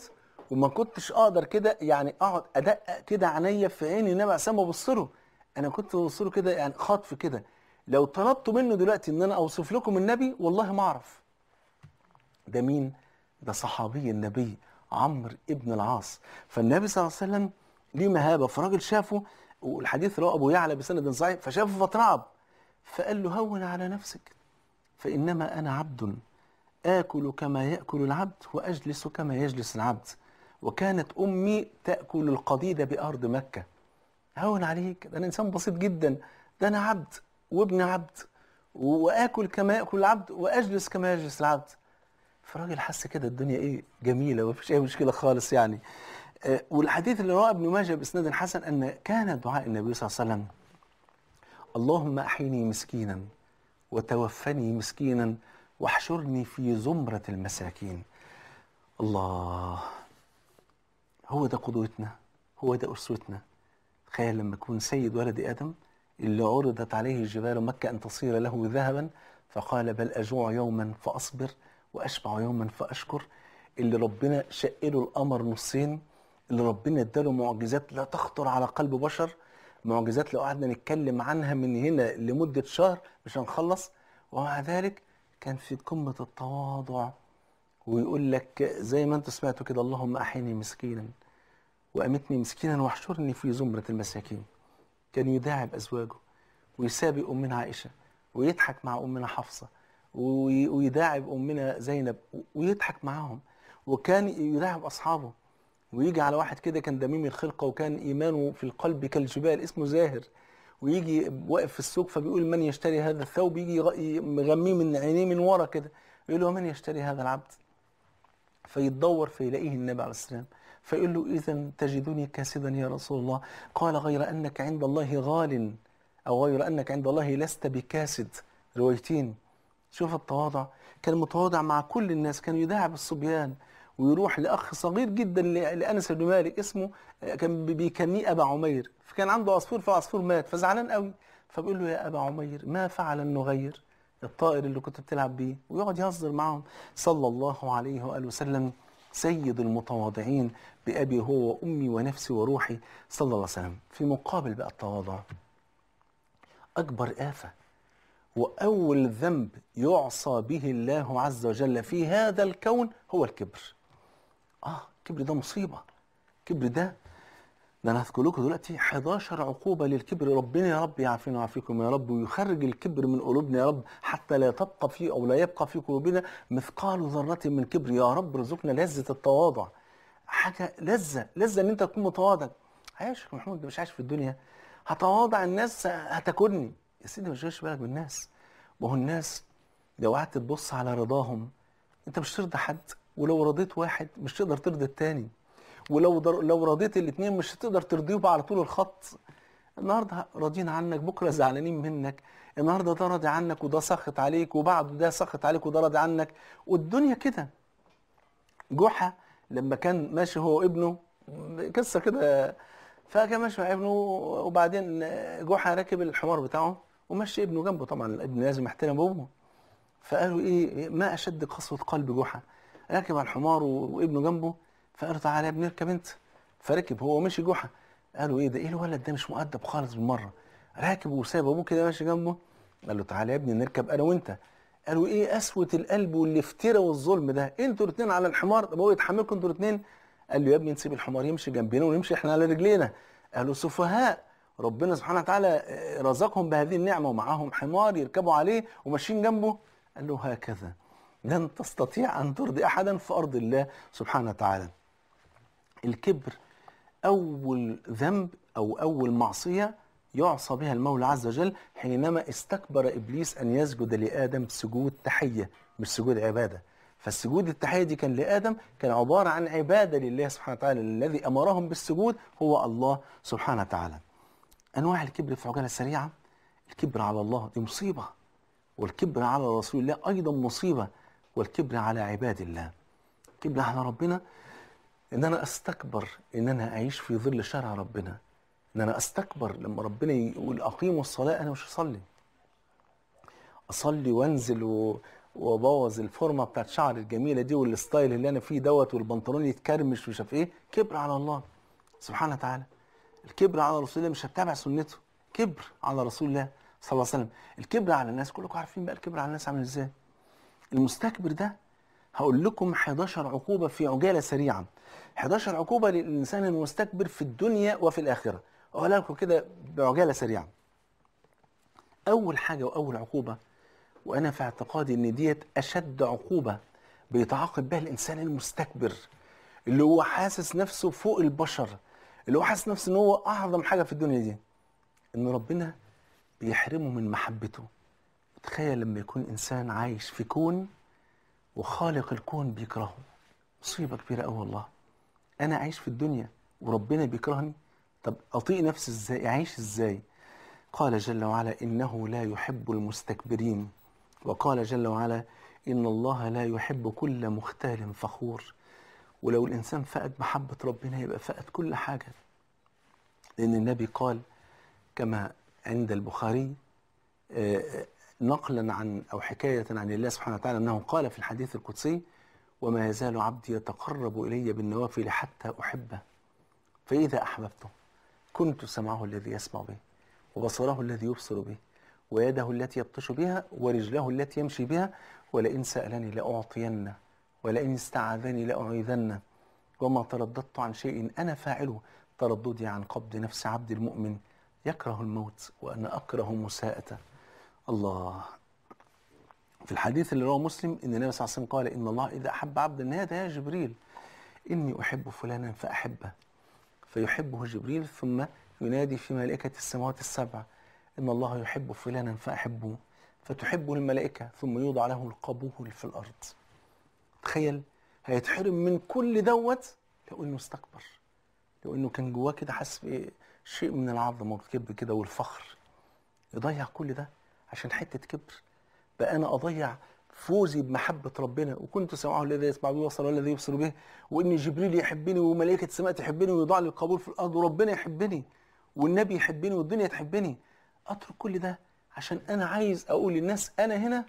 وما كنتش اقدر كده يعني اقعد ادقق كده عينيا في عين النبي عليه الصلاه وابص له انا كنت ببص له كده يعني خطف كده لو طلبت منه دلوقتي ان انا اوصف لكم النبي والله ما اعرف ده مين ده صحابي النبي عمرو ابن العاص فالنبي صلى الله عليه وسلم ليه مهابه فراجل شافه والحديث رواه ابو يعلى بسند صحيح فشافه فترعب فقال له هون على نفسك فانما انا عبد آكل كما يأكل العبد وأجلس كما يجلس العبد وكانت أمي تأكل القضيد بأرض مكة هون عليك ده أنا إنسان بسيط جدا ده أنا عبد وابن عبد وآكل كما يأكل العبد وأجلس كما يجلس العبد فالراجل حس كده الدنيا إيه جميلة ومفيش أي مشكلة خالص يعني آه، والحديث اللي رواه ابن ماجه بإسناد حسن أن كان دعاء النبي صلى الله عليه وسلم اللهم أحيني مسكينا وتوفني مسكينا واحشرني في زمرة المساكين الله هو ده قدوتنا هو ده أسوتنا تخيل لما يكون سيد ولد آدم اللي عرضت عليه جبال مكة أن تصير له ذهبا فقال بل أجوع يوما فأصبر وأشبع يوما فأشكر اللي ربنا شقله القمر نصين اللي ربنا اداله معجزات لا تخطر على قلب بشر معجزات لو قعدنا نتكلم عنها من هنا لمدة شهر مش هنخلص ومع ذلك كان في قمة التواضع ويقول لك زي ما انتم سمعتوا كده اللهم أحيني مسكينا وأمتني مسكينا واحشرني في زمرة المساكين كان يداعب أزواجه ويسابق أمنا عائشة ويضحك مع أمنا حفصة وي- ويداعب أمنا زينب ويضحك معاهم وكان يداعب أصحابه ويجي على واحد كده كان دميم الخلقة وكان إيمانه في القلب كالجبال اسمه زاهر ويجي واقف في السوق فبيقول من يشتري هذا الثوب يجي يغ- مغميه من عينيه من ورا كده يقول له من يشتري هذا العبد فيتدور فيلاقيه النبي عليه السلام فيقول له إذا تجدني كاسدا يا رسول الله قال غير أنك عند الله غال أو غير أنك عند الله لست بكاسد روايتين شوف التواضع كان متواضع مع كل الناس كان يداعب الصبيان ويروح لأخ صغير جدا ل- لأنس بن مالك اسمه آه، كان بي- بيكنيه أبا عمير فكان عنده عصفور فالعصفور مات فزعلان قوي فبيقول له يا أبا عمير ما فعل النغير الطائر اللي كنت بتلعب بيه ويقعد يهزر معاهم صلى الله عليه وآله وسلم سيد المتواضعين بأبي هو وأمي ونفسي وروحي صلى الله عليه وسلم في مقابل بقى التواضع أكبر آفة وأول ذنب يعصى به الله عز وجل في هذا الكون هو الكبر آه الكبر ده مصيبة الكبر ده ده انا هذكر لكم دلوقتي 11 عقوبه للكبر ربنا يا رب يعافينا ويعافيكم يا رب ويخرج الكبر من قلوبنا يا رب حتى لا تبقى في او لا يبقى في قلوبنا مثقال ذره من كبر يا رب ارزقنا لذه التواضع حاجه لذه لذه ان انت تكون متواضع عايش يا محمود ده مش عايش في الدنيا هتواضع الناس هتاكلني يا سيدي ما تشغلش بالك بالناس ما هو الناس لو قعدت تبص على رضاهم انت مش ترضى حد ولو رضيت واحد مش تقدر ترضي التاني ولو در... لو رضيت الاثنين مش هتقدر ترضيهم على طول الخط النهارده راضيين عنك بكره زعلانين منك النهارده ده راضي عنك وده سخط عليك وبعده ده سخط عليك وده راضي عنك والدنيا كده جحا لما كان ماشي هو وابنه قصه كده فكان ماشي مع ابنه وبعدين جحا راكب الحمار بتاعه ومشي ابنه جنبه طبعا الابن لازم يحترم ابوه فقالوا ايه ما اشد قسوه قلب جحا راكب على الحمار و- وابنه جنبه فقالوا تعالى يا ابني اركب انت فركب هو مشي جحا قالوا ايه ده ايه الولد ده مش مؤدب خالص بالمره راكب وسايب ابوه كده ماشي جنبه قال له تعالى يا ابني نركب انا وانت قالوا ايه قسوه القلب والافتراء والظلم ده انتوا الاثنين على الحمار طب هو يتحملكم انتوا الاثنين قال له يا ابني نسيب الحمار يمشي جنبنا ونمشي احنا على رجلينا قالوا سفهاء ربنا سبحانه وتعالى آه، رزقهم بهذه النعمه ومعاهم حمار يركبوا عليه وماشيين جنبه قال له هكذا لن تستطيع ان ترضي احدا في ارض الله سبحانه وتعالى الكبر أول ذنب أو أول معصية يعصى بها المولى عز وجل حينما استكبر إبليس أن يسجد لآدم سجود تحية مش سجود عبادة فالسجود التحية دي كان لآدم كان عبارة عن عبادة لله سبحانه وتعالى الذي أمرهم بالسجود هو الله سبحانه وتعالى أنواع الكبر في عجالة سريعة الكبر على الله دي مصيبة والكبر على رسول الله أيضا مصيبة والكبر على عباد الله الكبر على ربنا ان انا استكبر ان انا اعيش في ظل شرع ربنا ان انا استكبر لما ربنا يقول اقيموا الصلاه انا مش هصلي اصلي وانزل و... وابوظ الفورمه بتاعت شعري الجميله دي والستايل اللي انا فيه دوت والبنطلون يتكرمش ومش عارف ايه كبر على الله سبحانه وتعالى الكبر على رسول الله مش هتابع سنته كبر على رسول الله صلى الله عليه وسلم الكبر على الناس كلكم عارفين بقى الكبر على الناس عامل ازاي المستكبر ده هقول لكم 11 عقوبة في عجالة سريعة 11 عقوبة للإنسان المستكبر في الدنيا وفي الآخرة أقول لكم كده بعجالة سريعة أول حاجة وأول عقوبة وأنا في اعتقادي إن ديت أشد عقوبة بيتعاقب بها الإنسان المستكبر اللي هو حاسس نفسه فوق البشر اللي هو حاسس نفسه إن هو أعظم حاجة في الدنيا دي إن ربنا بيحرمه من محبته تخيل لما يكون إنسان عايش في كون وخالق الكون بيكرهه مصيبة كبيرة أوي والله أنا عايش في الدنيا وربنا بيكرهني طب أطيق نفسي إزاي أعيش إزاي قال جل وعلا إنه لا يحب المستكبرين وقال جل وعلا إن الله لا يحب كل مختال فخور ولو الإنسان فقد محبة ربنا يبقى فقد كل حاجة لأن النبي قال كما عند البخاري آه، نقلا عن او حكايه عن الله سبحانه وتعالى انه قال في الحديث القدسي وما يزال عبدي يتقرب الي بالنوافل حتى احبه فاذا احببته كنت سمعه الذي يسمع به وبصره الذي يبصر به ويده التي يبطش بها ورجله التي يمشي بها ولئن سالني لاعطينه ولئن استعاذني لاعيذنه وما ترددت عن شيء انا فاعله ترددي عن قبض نفس عبد المؤمن يكره الموت وانا اكره مساءته الله في الحديث اللي رواه مسلم ان النبي صلى الله عليه وسلم قال ان الله اذا احب عبدا نادى يا جبريل اني احب فلانا فاحبه فيحبه جبريل ثم ينادي في ملائكه السماوات السبع ان الله يحب فلانا فاحبه فتحبه الملائكه ثم يوضع له القبول في الارض تخيل هيتحرم من كل دوت لو انه استكبر لو انه كان جواه كده حاسس بشيء من العظمه والكبر كده والفخر يضيع كل ده عشان حته كبر بقى انا اضيع فوزي بمحبه ربنا وكنت سمعه الذي يسمع به وبصره الذي يبصر به وان جبريل يحبني وملائكه السماء تحبني ويضع لي القبول في الارض وربنا يحبني والنبي يحبني والدنيا تحبني اترك كل ده عشان انا عايز اقول للناس انا هنا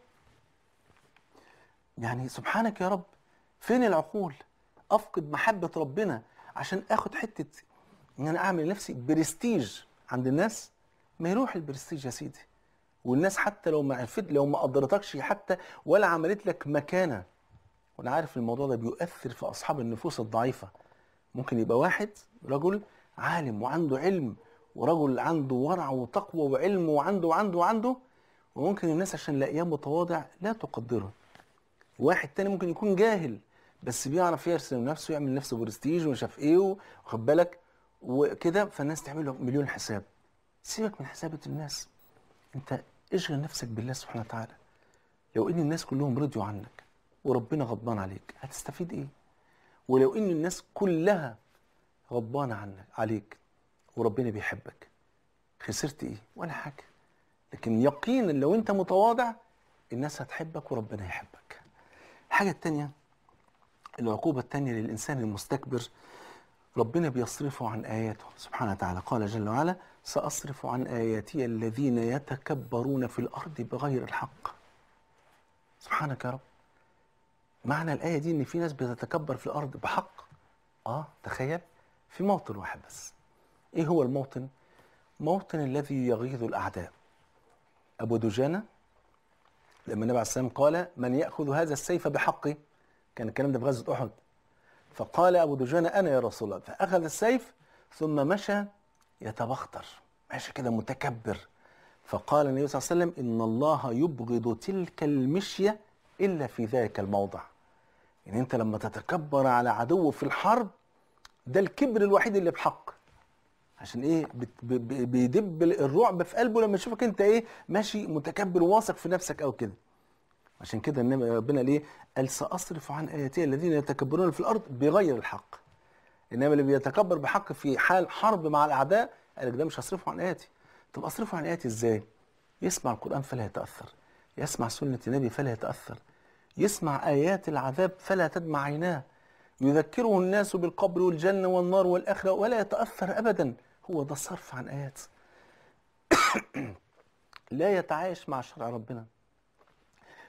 يعني سبحانك يا رب فين العقول افقد محبه ربنا عشان اخد حته ان انا اعمل لنفسي برستيج عند الناس ما يروح البرستيج يا سيدي والناس حتى لو ما عرفت لو ما قدرتكش حتى ولا عملت لك مكانه وانا عارف الموضوع ده بيؤثر في اصحاب النفوس الضعيفه ممكن يبقى واحد رجل عالم وعنده علم ورجل عنده ورع وتقوى وعلم وعنده وعنده وعنده وممكن الناس عشان لاقياه متواضع لا تقدره واحد تاني ممكن يكون جاهل بس بيعرف يرسم نفسه يعمل نفسه برستيج ومش عارف ايه واخد بالك وكده فالناس تعمل له مليون حساب سيبك من حسابة الناس انت اشغل نفسك بالله سبحانه وتعالى لو ان الناس كلهم رضيوا عنك وربنا غضبان عليك هتستفيد ايه ولو ان الناس كلها غضبانه عنك عليك وربنا بيحبك خسرت ايه ولا حاجه لكن يقينا لو انت متواضع الناس هتحبك وربنا يحبك الحاجه التانية العقوبه التانية للانسان المستكبر ربنا بيصرفه عن آياته سبحانه وتعالى قال جل وعلا سأصرف عن آياتي الذين يتكبرون في الأرض بغير الحق سبحانك يا رب معنى الآية دي إن في ناس بتتكبر في الأرض بحق آه تخيل في موطن واحد بس إيه هو الموطن؟ موطن الذي يغيظ الأعداء أبو دجانة لما النبي عليه السلام قال من يأخذ هذا السيف بحقه كان الكلام ده في غزوة أحد فقال أبو دجانة أنا يا رسول الله فأخذ السيف ثم مشى يتبختر ماشي كده متكبر فقال النبي صلى الله عليه وسلم إن الله يبغض تلك المشية إلا في ذلك الموضع يعني أنت لما تتكبر على عدو في الحرب ده الكبر الوحيد اللي بحق عشان ايه بت- ب- ب- بيدب الرعب في قلبه لما يشوفك انت ايه ماشي متكبر واثق في نفسك او كده عشان كده النبي ربنا ليه قال ساصرف عن اياتي الذين يتكبرون في الارض بغير الحق انما اللي بيتكبر بحق في حال حرب مع الاعداء قال لك ده مش هصرفه عن اياتي طب اصرفه عن اياتي ازاي يسمع القران فلا يتاثر يسمع سنه النبي فلا يتاثر يسمع ايات العذاب فلا تدمع عيناه يذكره الناس بالقبر والجنه والنار والاخره ولا يتاثر ابدا هو ده الصرف عن ايات لا يتعايش مع شرع ربنا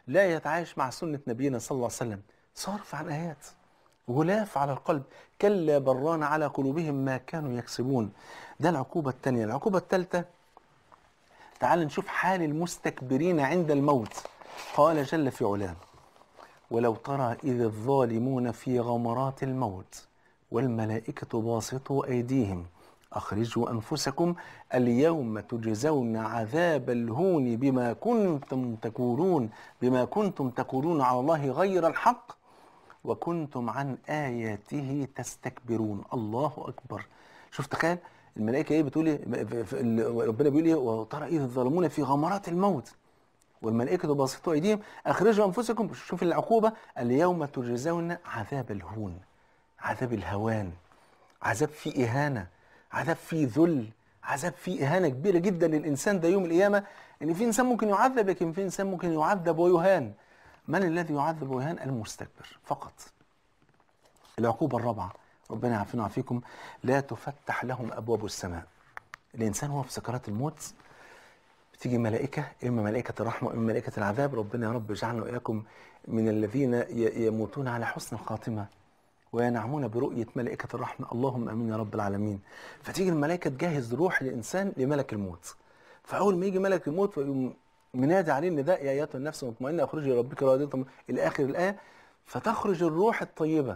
لا يتعايش مع سنة نبينا صلى الله عليه وسلم صارف عن آيات غلاف على القلب كلا بران على قلوبهم ما كانوا يكسبون ده العقوبة الثانية العقوبة الثالثة تعال نشوف حال المستكبرين عند الموت قال جل في علاه ولو ترى إذ الظالمون في غمرات الموت والملائكة باسطوا أيديهم أخرجوا أنفسكم اليوم تجزون عذاب الهون بما كنتم تقولون بما كنتم تقولون على الله غير الحق وكنتم عن آياته تستكبرون الله أكبر شوف تخيل الملائكة إيه بتقول إيه ف- ف- ال- ربنا بيقول إيه وترى إذ الظالمون في غمرات الموت والملائكة باسطوا أيديهم أخرجوا أنفسكم شوف العقوبة اليوم تجزون عذاب الهون عذاب الهوان عذاب فيه إهانة عذاب فيه ذل عذاب فيه إهانة كبيرة جدا للإنسان ده يوم القيامة إن في إنسان ممكن يعذب لكن في إنسان ممكن يعذب ويهان من الذي يعذب ويهان المستكبر فقط العقوبة الرابعة ربنا يعافينا ويعافيكم لا تفتح لهم أبواب السماء الإنسان هو في سكرات الموت بتيجي ملائكة إما ملائكة الرحمة وإما ملائكة العذاب ربنا يا رب اجعلنا وإياكم من الذين ي- يموتون على حسن الخاتمة وينعمون برؤية ملائكة الرحمة اللهم أمين يا رب العالمين فتيجي الملائكة تجهز روح الإنسان لملك الموت فأول ما يجي ملك الموت فيقوم منادي عليه النداء يا أيتها النفس المطمئنة اخرجي لربك راضية مرضية إلى آخر الآية فتخرج الروح الطيبة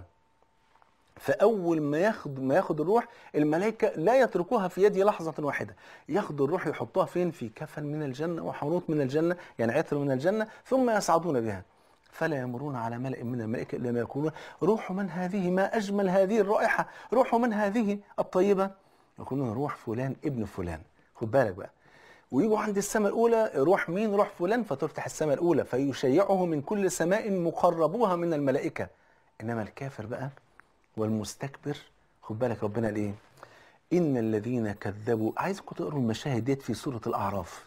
فاول ما ياخد ما ياخد الروح الملائكه لا يتركوها في يدي لحظه واحده ياخدوا الروح يحطوها فين في كفن من الجنه وحنوط من الجنه يعني عطر من الجنه ثم يصعدون بها فلا يمرون على ملأ من الملائكة إلا ما يقولون روح من هذه ما أجمل هذه الرائحة روح من هذه الطيبة يقولون روح فلان ابن فلان خد بالك بقى ويجوا عند السماء الأولى روح مين روح فلان فتفتح السماء الأولى فيشيعه من كل سماء مقربوها من الملائكة إنما الكافر بقى والمستكبر خد بالك ربنا قال ايه ان الذين كذبوا عايزكم تقروا المشاهد ديت في سوره الاعراف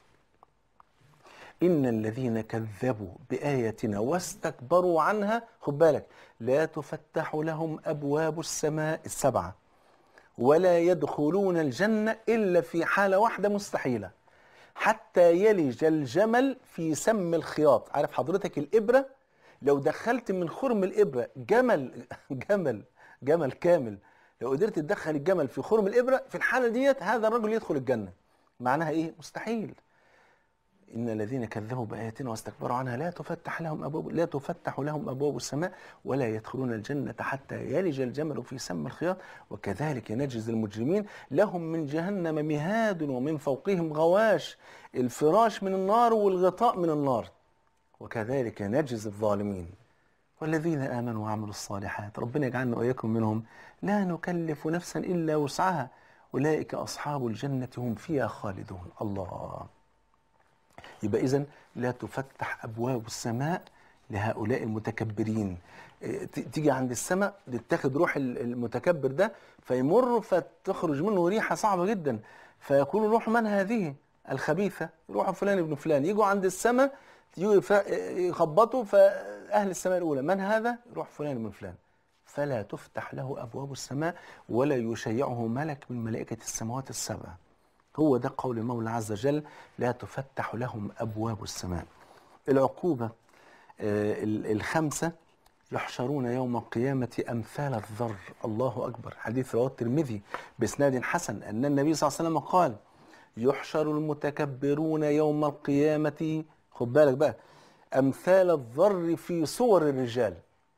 ان الذين كذبوا باياتنا واستكبروا عنها خد بالك لا تفتح لهم ابواب السماء السبعه ولا يدخلون الجنه الا في حاله واحده مستحيله حتى يلج الجمل في سم الخياط عارف حضرتك الابره لو دخلت من خرم الابره جمل جمل جمل كامل لو قدرت تدخل الجمل في خرم الابره في الحاله ديت هذا الرجل يدخل الجنه معناها ايه مستحيل ان الذين كذبوا باياتنا واستكبروا عنها لا تفتح لهم ابواب لا تفتح لهم ابواب السماء ولا يدخلون الجنه حتى يلج الجمل في سم الخياط وكذلك نجزي المجرمين لهم من جهنم مهاد ومن فوقهم غواش الفراش من النار والغطاء من النار وكذلك نجزي الظالمين والذين آمنوا وعملوا الصالحات ربنا يجعلنا وإياكم منهم لا نكلف نفسا إلا وسعها أولئك أصحاب الجنة هم فيها خالدون الله يبقى إذا لا تفتح أبواب السماء لهؤلاء المتكبرين إيه، ت- تيجي عند السماء تتخذ روح ال- المتكبر ده فيمر فتخرج منه ريحة صعبة جدا فيقول روح من هذه الخبيثة روح فلان ابن فلان يجوا عند السماء يجوا ف- يخبطوا فأهل السماء الأولى من هذا روح فلان ابن فلان فلا تفتح له أبواب السماء ولا يشيعه ملك من ملائكة السماوات السبع هو ده قول المولى عز وجل لا تفتح لهم أبواب السماء العقوبة آه، ال- الخمسة يحشرون يوم القيامة أمثال الذر الله أكبر حديث رواه الترمذي بإسناد حسن أن النبي صلى الله عليه وسلم قال يحشر المتكبرون يوم القيامة خد بالك بقى أمثال الذر في صور الرجال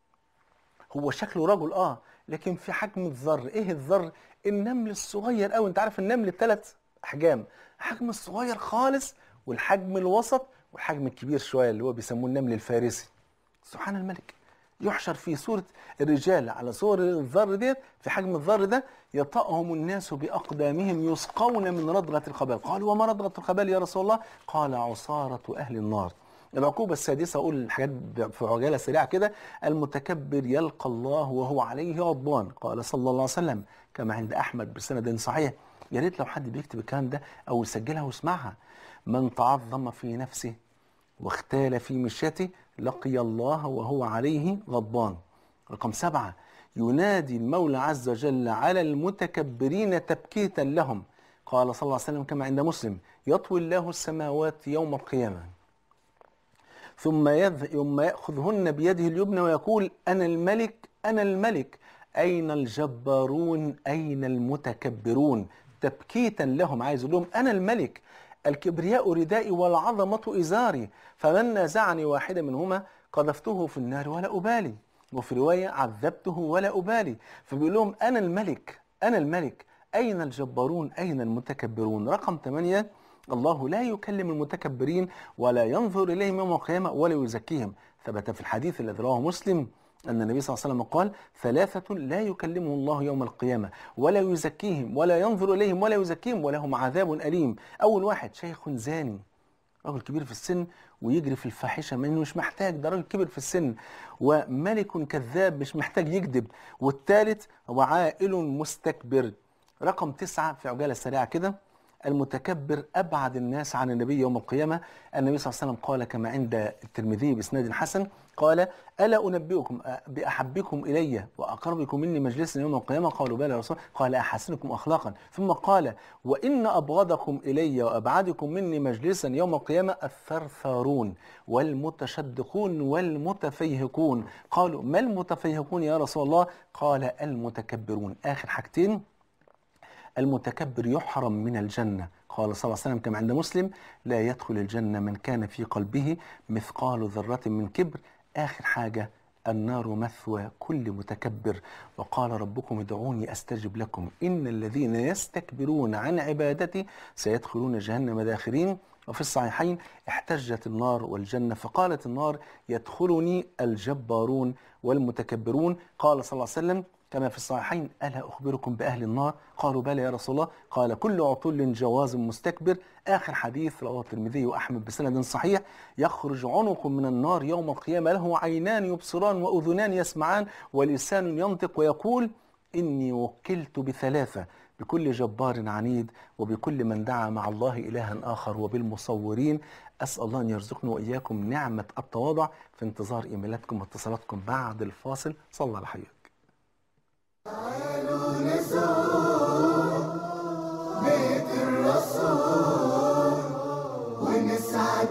هو شكله رجل اه لكن في حجم الذر ايه الذر النمل الصغير قوي انت عارف النمل ثلاث احجام الحجم الصغير خالص والحجم الوسط والحجم الكبير شويه اللي هو بيسموه النمل الفارسي سبحان الملك يحشر في صورة الرجال على صور الذر ديت في حجم الذر ده يطأهم الناس بأقدامهم يسقون من ردغة الخبال قالوا وما ردغة الخبال يا رسول الله قال عصارة أهل النار العقوبة السادسة أقول الحاجات ب- في عجالة سريعة كده المتكبر يلقى الله وهو عليه غضبان قال صلى الله عليه وسلم كما عند أحمد بسند صحيح يا ريت لو حد بيكتب الكلام ده أو يسجلها ويسمعها من تعظم في نفسه واختال في مشيته لقي الله وهو عليه غضبان رقم سبعة ينادي المولى عز وجل على المتكبرين تبكيتا لهم قال صلى الله عليه وسلم كما عند مسلم يطوي الله السماوات يوم القيامة ثم يذ... ثم ياخذهن بيده اليمنى ويقول انا الملك انا الملك اين الجبارون اين المتكبرون تبكيتا لهم عايز يقول لهم انا الملك الكبرياء ردائي والعظمه ازاري فمن نازعني واحدا منهما قذفته في النار ولا ابالي وفي روايه عذبته ولا ابالي فبيقول لهم انا الملك انا الملك اين الجبارون اين المتكبرون رقم 8 الله لا يكلم المتكبرين ولا ينظر اليهم يوم القيامه ولا يزكيهم ثبت في الحديث الذي رواه مسلم أن النبي صلى الله عليه وسلم قال ثلاثة لا يكلمهم الله يوم القيامة ولا يزكيهم ولا ينظر إليهم ولا يزكيهم ولهم عذاب أليم أول واحد شيخ زاني راجل كبير في السن ويجري في الفاحشة ما إنه مش محتاج ده راجل كبير في السن وملك كذاب مش محتاج يكذب والثالث هو عائل مستكبر رقم تسعة في عجالة سريعة كده المتكبر أبعد الناس عن النبي يوم القيامة النبي صلى الله عليه وسلم قال كما عند الترمذي بإسناد حسن قال ألا أنبئكم بأحبكم إلي وأقربكم مني مجلسا يوم القيامة قالوا بلى يا رسول الله. قال أحسنكم أخلاقا ثم قال وإن أبغضكم إلي وأبعدكم مني مجلسا يوم القيامة الثرثارون والمتشدقون والمتفيهقون قالوا ما المتفيهقون يا رسول الله قال المتكبرون آخر حاجتين المتكبر يحرم من الجنة قال صلى الله عليه وسلم كما عند مسلم لا يدخل الجنة من كان في قلبه مثقال ذرة من كبر آخر حاجة النار مثوى كل متكبر وقال ربكم ادعوني أستجب لكم إن الذين يستكبرون عن عبادتي سيدخلون جهنم داخرين وفي الصحيحين احتجت النار والجنة فقالت النار يدخلني الجبارون والمتكبرون قال صلى الله عليه وسلم كما في الصحيحين ألا أخبركم بأهل النار قالوا بلى يا رسول الله قال كل عطل جواز مستكبر آخر حديث رواه الترمذي وأحمد بسند صحيح يخرج عنق من النار يوم القيامة له عينان يبصران وأذنان يسمعان ولسان ينطق ويقول إني وكلت بثلاثة بكل جبار عنيد وبكل من دعا مع الله إلها آخر وبالمصورين أسأل الله أن يرزقنا وإياكم نعمة التواضع في انتظار إيميلاتكم واتصالاتكم بعد الفاصل صلى على حبيبك تعالوا نزور بيت الرسول ونسعد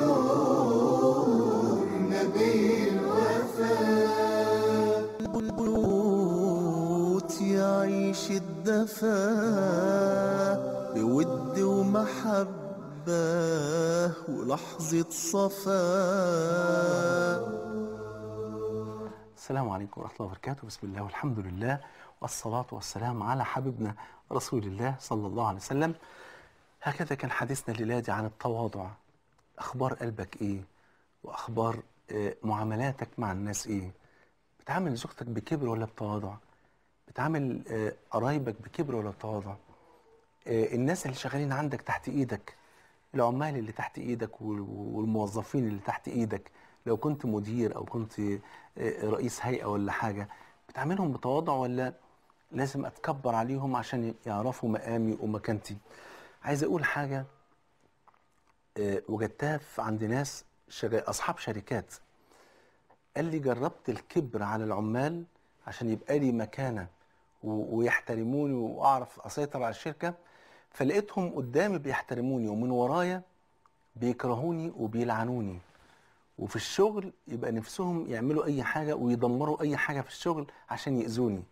بنور نبي الوفاء البيوت يعيش الدفا بود ومحبة ولحظة صفاء السلام عليكم ورحمة الله وبركاته بسم الله والحمد لله والصلاة والسلام على حبيبنا رسول الله صلى الله عليه وسلم هكذا كان حديثنا الليلة دي عن التواضع أخبار قلبك إيه وأخبار آه، معاملاتك مع الناس إيه بتعامل زوجتك بكبر ولا بتواضع بتعامل آه، قرايبك بكبر ولا بتواضع آه، الناس اللي شغالين عندك تحت إيدك العمال اللي تحت ايدك وال- والموظفين اللي تحت ايدك لو كنت مدير او كنت آه، رئيس هيئة ولا حاجة بتعاملهم بتواضع ولا لازم اتكبر عليهم عشان يعرفوا مقامي ومكانتي عايز اقول حاجة آه، وجدتها في عند ناس شغا- اصحاب شركات قال لي جربت الكبر على العمال عشان يبقى لي مكانة و- ويحترموني واعرف اسيطر على الشركة فلقيتهم قدامي بيحترموني ومن ورايا بيكرهوني وبيلعنوني وفي الشغل يبقى نفسهم يعملوا اي حاجة ويدمروا اي حاجة في الشغل عشان يأذوني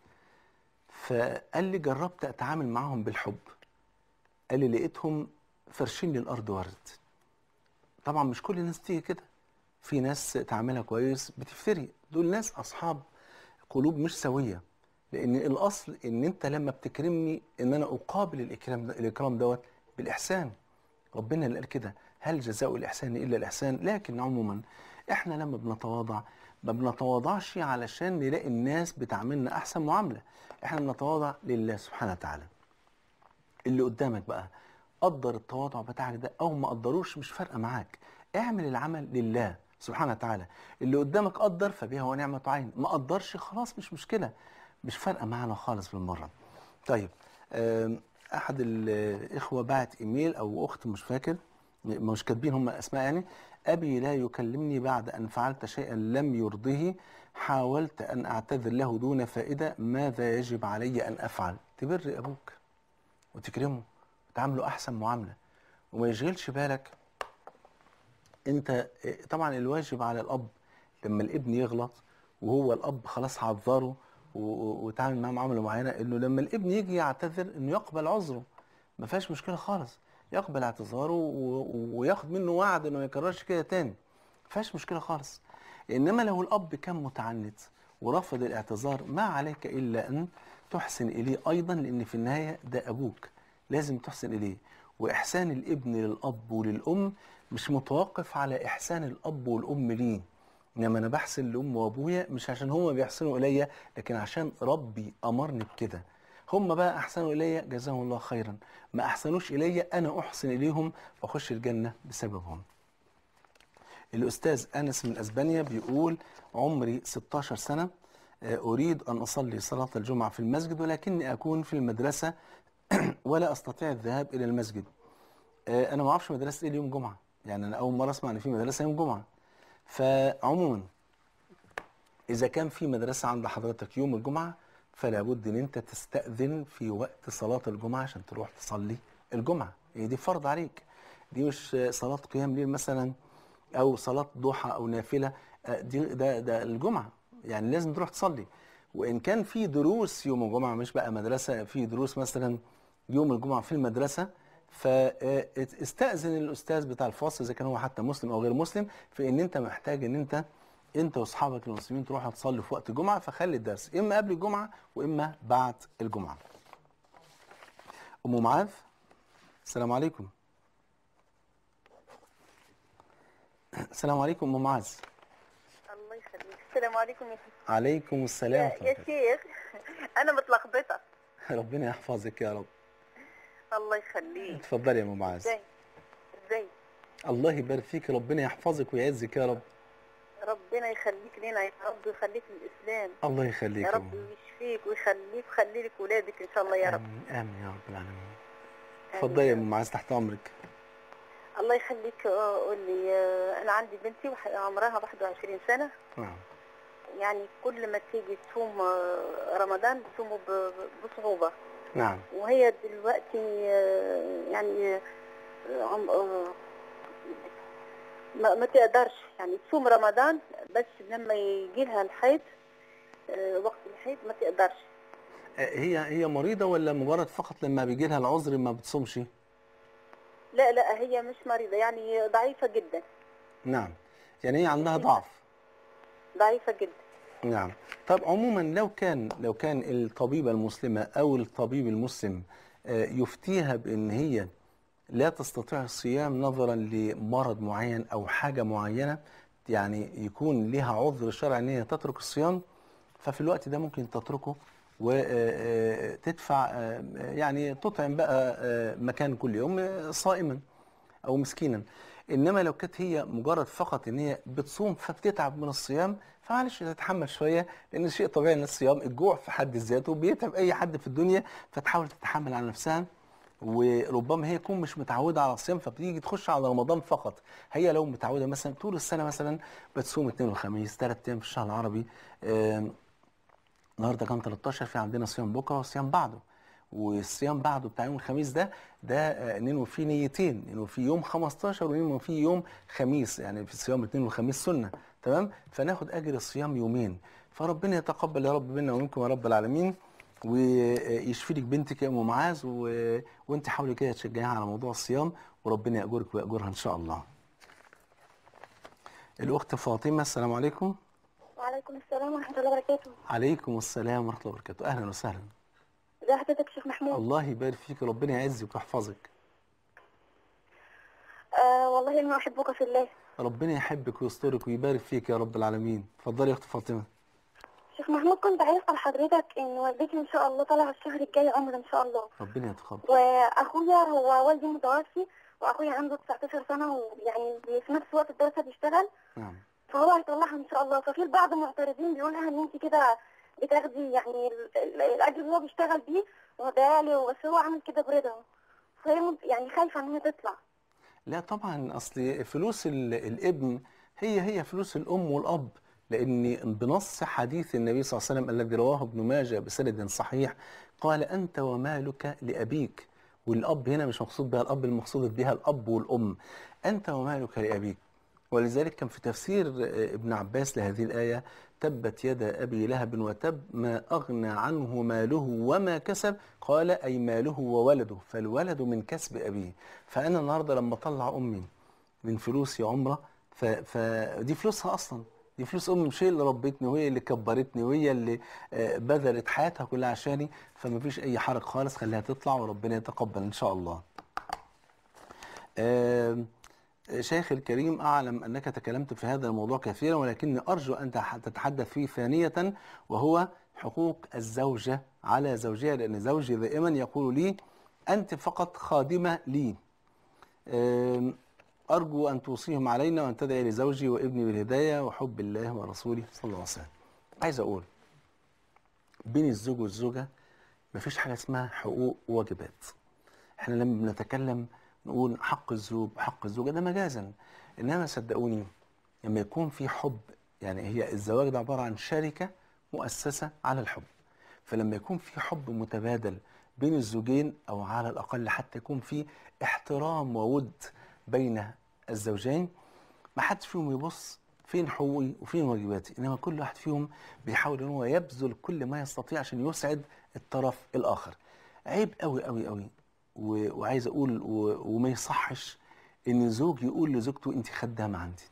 فقال لي جربت اتعامل معاهم بالحب قال لي لقيتهم فرشين لي الارض ورد طبعا مش كل الناس تيجي كده في ناس تعاملها كويس بتفتري دول ناس اصحاب قلوب مش سويه لان الاصل ان انت لما بتكرمني ان انا اقابل الاكرام ده الاكرام دوت بالاحسان ربنا اللي قال كده هل جزاء الاحسان الا الاحسان لكن عموما احنا لما بنتواضع ما بنتواضعش علشان نلاقي الناس بتعاملنا احسن معامله احنا بنتواضع لله سبحانه وتعالى اللي قدامك بقى قدر التواضع بتاعك ده او ما قدروش مش فارقه معاك اعمل العمل لله سبحانه وتعالى اللي قدامك قدر فبها ونعمة عين ما قدرش خلاص مش مشكله مش فارقه معانا خالص بالمره طيب آم، احد الاخوه بعت ايميل او اخت مش فاكر مش كاتبين هم اسماء يعني ابي لا يكلمني بعد ان فعلت شيئا لم يرضه حاولت ان اعتذر له دون فائده ماذا يجب علي ان افعل تبر ابوك وتكرمه وتعامله احسن معامله وما يشغلش بالك انت طبعا الواجب على الاب لما الابن يغلط وهو الاب خلاص عذره و- و- وتعامل معاه معامله معينه انه لما الابن يجي يعتذر انه يقبل عذره ما فيهاش مشكله خالص يقبل اعتذاره و- و- وياخد منه وعد انه ما يكررش كده تاني ما فيهاش مشكله خالص انما لو الاب كان متعنت ورفض الاعتذار ما عليك الا ان تحسن اليه ايضا لان في النهايه ده ابوك لازم تحسن اليه واحسان الابن للاب وللام مش متوقف على احسان الاب والام ليه انما انا بحسن لامي وابويا مش عشان هما بيحسنوا اليا لكن عشان ربي امرني بكده هم بقى احسنوا الي جزاهم الله خيرا ما احسنوش الي انا احسن اليهم واخش الجنه بسببهم الأستاذ أنس من أسبانيا بيقول عمري 16 سنة آه، أريد أن أصلي صلاة الجمعة في المسجد ولكني أكون في المدرسة ولا أستطيع الذهاب إلى المسجد آه، أنا ما أعرفش مدرسة إيه اليوم جمعة يعني أنا أول مرة أسمع إن في مدرسة يوم جمعة فعموما إذا كان في مدرسة عند حضرتك يوم الجمعة فلا بد إن أنت تستأذن في وقت صلاة الجمعة عشان تروح تصلي الجمعة هي دي فرض عليك دي مش آه، صلاة قيام ليل مثلا او صلاه ضحى او نافله آه، دي ده ده الجمعه يعني لازم تروح تصلي وان كان في دروس يوم الجمعه مش بقى مدرسه في دروس مثلا يوم الجمعه في المدرسه فاستاذن الاستاذ بتاع الفصل اذا كان هو حتى مسلم او غير مسلم في ان انت محتاج ان انت انت واصحابك المسلمين تروحوا تصلوا في وقت الجمعه فخلي الدرس اما قبل الجمعه واما بعد الجمعه. ام معاذ السلام عليكم. السلام عليكم ام معاذ. الله يخليك السلام عليكم يا شيخ عليكم السلام يا, ورحمة يا الله. شيخ انا متلخبطه ربنا يحفظك يا رب الله يخليك اتفضلي يا ام معاذ ازاي ازاي الله يبارك فيك ربنا يحفظك ويعزك يا رب ربنا يخليك لنا يا رب ويخليك للاسلام الله يخليك يا يا رب أم. ويشفيك ويخليك ويخلي لك ولادك ان شاء الله يا رب امين امين يا رب العالمين اتفضلي يا ام معاذ تحت امرك الله يخليك آه، قول لي آه، انا عندي بنتي وح- عمرها 21 سنه نعم يعني كل ما تيجي تصوم آه، رمضان بتصومه ب- ب- بصعوبه نعم وهي دلوقتي آه، يعني آه، عم- آه، ما, ما تقدرش يعني تصوم رمضان بس لما يجي لها الحيض آه، وقت الحيض ما تقدرش آه، هي هي مريضه ولا مجرد فقط لما بيجي لها العذر ما بتصومش لا لا هي مش مريضة يعني ضعيفة جدا نعم يعني هي عندها ضعف ضعيفة جدا نعم طب عموما لو كان لو كان الطبيبة المسلمة أو الطبيب المسلم آه، يفتيها بأن هي لا تستطيع الصيام نظرا لمرض معين أو حاجة معينة يعني يكون لها عذر شرعي أن هي تترك الصيام ففي الوقت ده ممكن تتركه وتدفع يعني تطعم بقى آه، مكان كل يوم آه، صائما او مسكينا انما لو كانت هي مجرد فقط ان هي بتصوم فبتتعب من الصيام فمعلش تتحمل شويه لان شيء طبيعي ان الصيام الجوع في حد ذاته بيتعب اي حد في الدنيا فتحاول تتحمل على نفسها وربما هي تكون مش متعوده على الصيام فبتيجي تخش على رمضان فقط هي لو متعوده مثلا طول السنه مثلا بتصوم اثنين وخميس ثلاث ايام في الشهر العربي آم، النهارده كان 13 في عندنا صيام بكره وصيام بعده والصيام بعده بتاع يوم الخميس ده ده آه، ننوي فيه نيتين ننوي فيه يوم 15 وننوي فيه يوم خميس يعني في صيام الاثنين والخميس سنه تمام فناخد اجر الصيام يومين فربنا يتقبل يا رب منا ومنكم يا رب العالمين ويشفي لك بنتك يا ام معاذ و... وانت حاولي كده تشجعيها على موضوع الصيام وربنا ياجرك وياجرها ان شاء الله. الاخت فاطمه السلام عليكم. وعليكم السلام ورحمة الله وبركاته عليكم السلام ورحمه الله وبركاته اهلا وسهلا. ازي حضرتك يا شيخ محمود الله يبارك فيك ربنا يعزك ويحفظك آه والله اني احبك في الله ربنا يحبك ويسترك ويبارك فيك يا رب العالمين اتفضلي يا اخت فاطمه شيخ محمود كنت عايز اسال حضرتك ان والدتي ان شاء الله طالعه الشهر الجاي عمر ان شاء الله ربنا يتقبل واخويا هو والدي متوفي واخويا عنده 19 سنه ويعني في نفس وقت الدراسه بيشتغل نعم فهو هيطلعها ان شاء الله ففي البعض معترضين بيقولها ان انت كده بتاخدي يعني ال- ال- الاجر اللي هو بيشتغل بيه وده له بس هو عامل كده برضا فهي مت- يعني خايفه ان هي تطلع لا طبعا اصل فلوس ال- الابن هي هي فلوس الام والاب لان بنص حديث النبي صلى الله عليه وسلم الذي رواه ابن ماجه بسند صحيح قال انت ومالك لابيك والاب هنا مش مقصود بها الاب المقصود بها الاب والام انت ومالك لابيك ولذلك كان في تفسير آه، ابن عباس لهذه الآية تبت يد أبي لهب وتب ما أغنى عنه ماله وما كسب قال أي ماله وولده فالولد من كسب أبيه فأنا النهاردة لما أطلع أمي من فلوسي عمرة ف... فدي فلوسها أصلا دي فلوس أمي مش هي اللي ربتني وهي اللي كبرتني وهي اللي آه، بذلت حياتها كلها عشاني فمفيش أي حرج خالص خليها تطلع وربنا يتقبل إن شاء الله آم، شيخ الكريم أعلم أنك تكلمت في هذا الموضوع كثيرا ولكني أرجو أن تح- تتحدث فيه ثانية وهو حقوق الزوجة على زوجها لأن زوجي دائما يقول لي أنت فقط خادمة لي آم، أرجو أن توصيهم علينا وأن تدعي لزوجي وابني بالهداية وحب الله ورسوله صلى الله عليه وسلم عايز أقول بين الزوج والزوجة مفيش حاجة اسمها حقوق وواجبات احنا لما بنتكلم نقول حق الزوج وحق الزوجة ده مجازا انما صدقوني لما يكون في حب يعني هي الزواج ده عبارة عن شركة مؤسسة على الحب فلما يكون في حب متبادل بين الزوجين او على الاقل حتى يكون في احترام وود بين الزوجين ما حدش فيهم يبص فين حقوقي وفين واجباتي انما كل واحد فيهم بيحاول ان هو يبذل كل ما يستطيع عشان يسعد الطرف الاخر عيب قوي قوي قوي و- وعايز اقول و- وما يصحش ان زوج يقول لزوجته انت خدامه عندي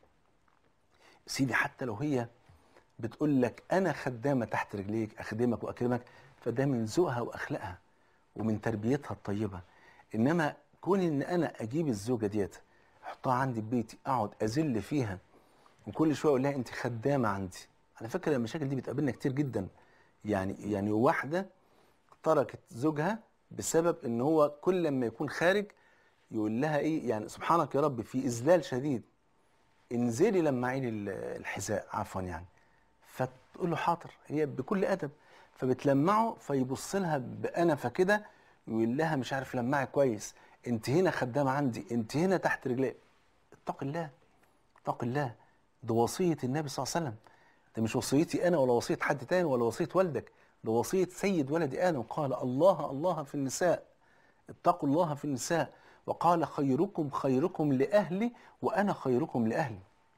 سيدي حتى لو هي بتقول لك انا خدامه تحت رجليك اخدمك واكرمك فده من ذوقها واخلاقها ومن تربيتها الطيبه انما كون ان انا اجيب الزوجه ديت احطها عندي في بيتي اقعد اذل فيها وكل شويه اقول لها انت خدامه عندي على فكره المشاكل دي بتقابلنا كتير جدا يعني يعني واحده تركت زوجها بسبب ان هو كل لما يكون خارج يقول لها ايه يعني سبحانك يا رب في اذلال شديد انزلي لما عيني ال- الحذاء عفوا يعني فتقول له حاضر هي بكل ادب فبتلمعه فيبص لها بانفه كده يقول لها مش عارف لمعي كويس انت هنا خدامه عندي انت هنا تحت رجلي اتق الله اتق الله ده وصيه النبي صلى الله عليه وسلم ده مش وصيتي انا ولا وصيه حد تاني ولا وصيه والدك ده وصيه سيد ولد ادم قال الله الله في النساء اتقوا الله في النساء وقال خيركم خيركم لاهلي وانا خيركم لاهلي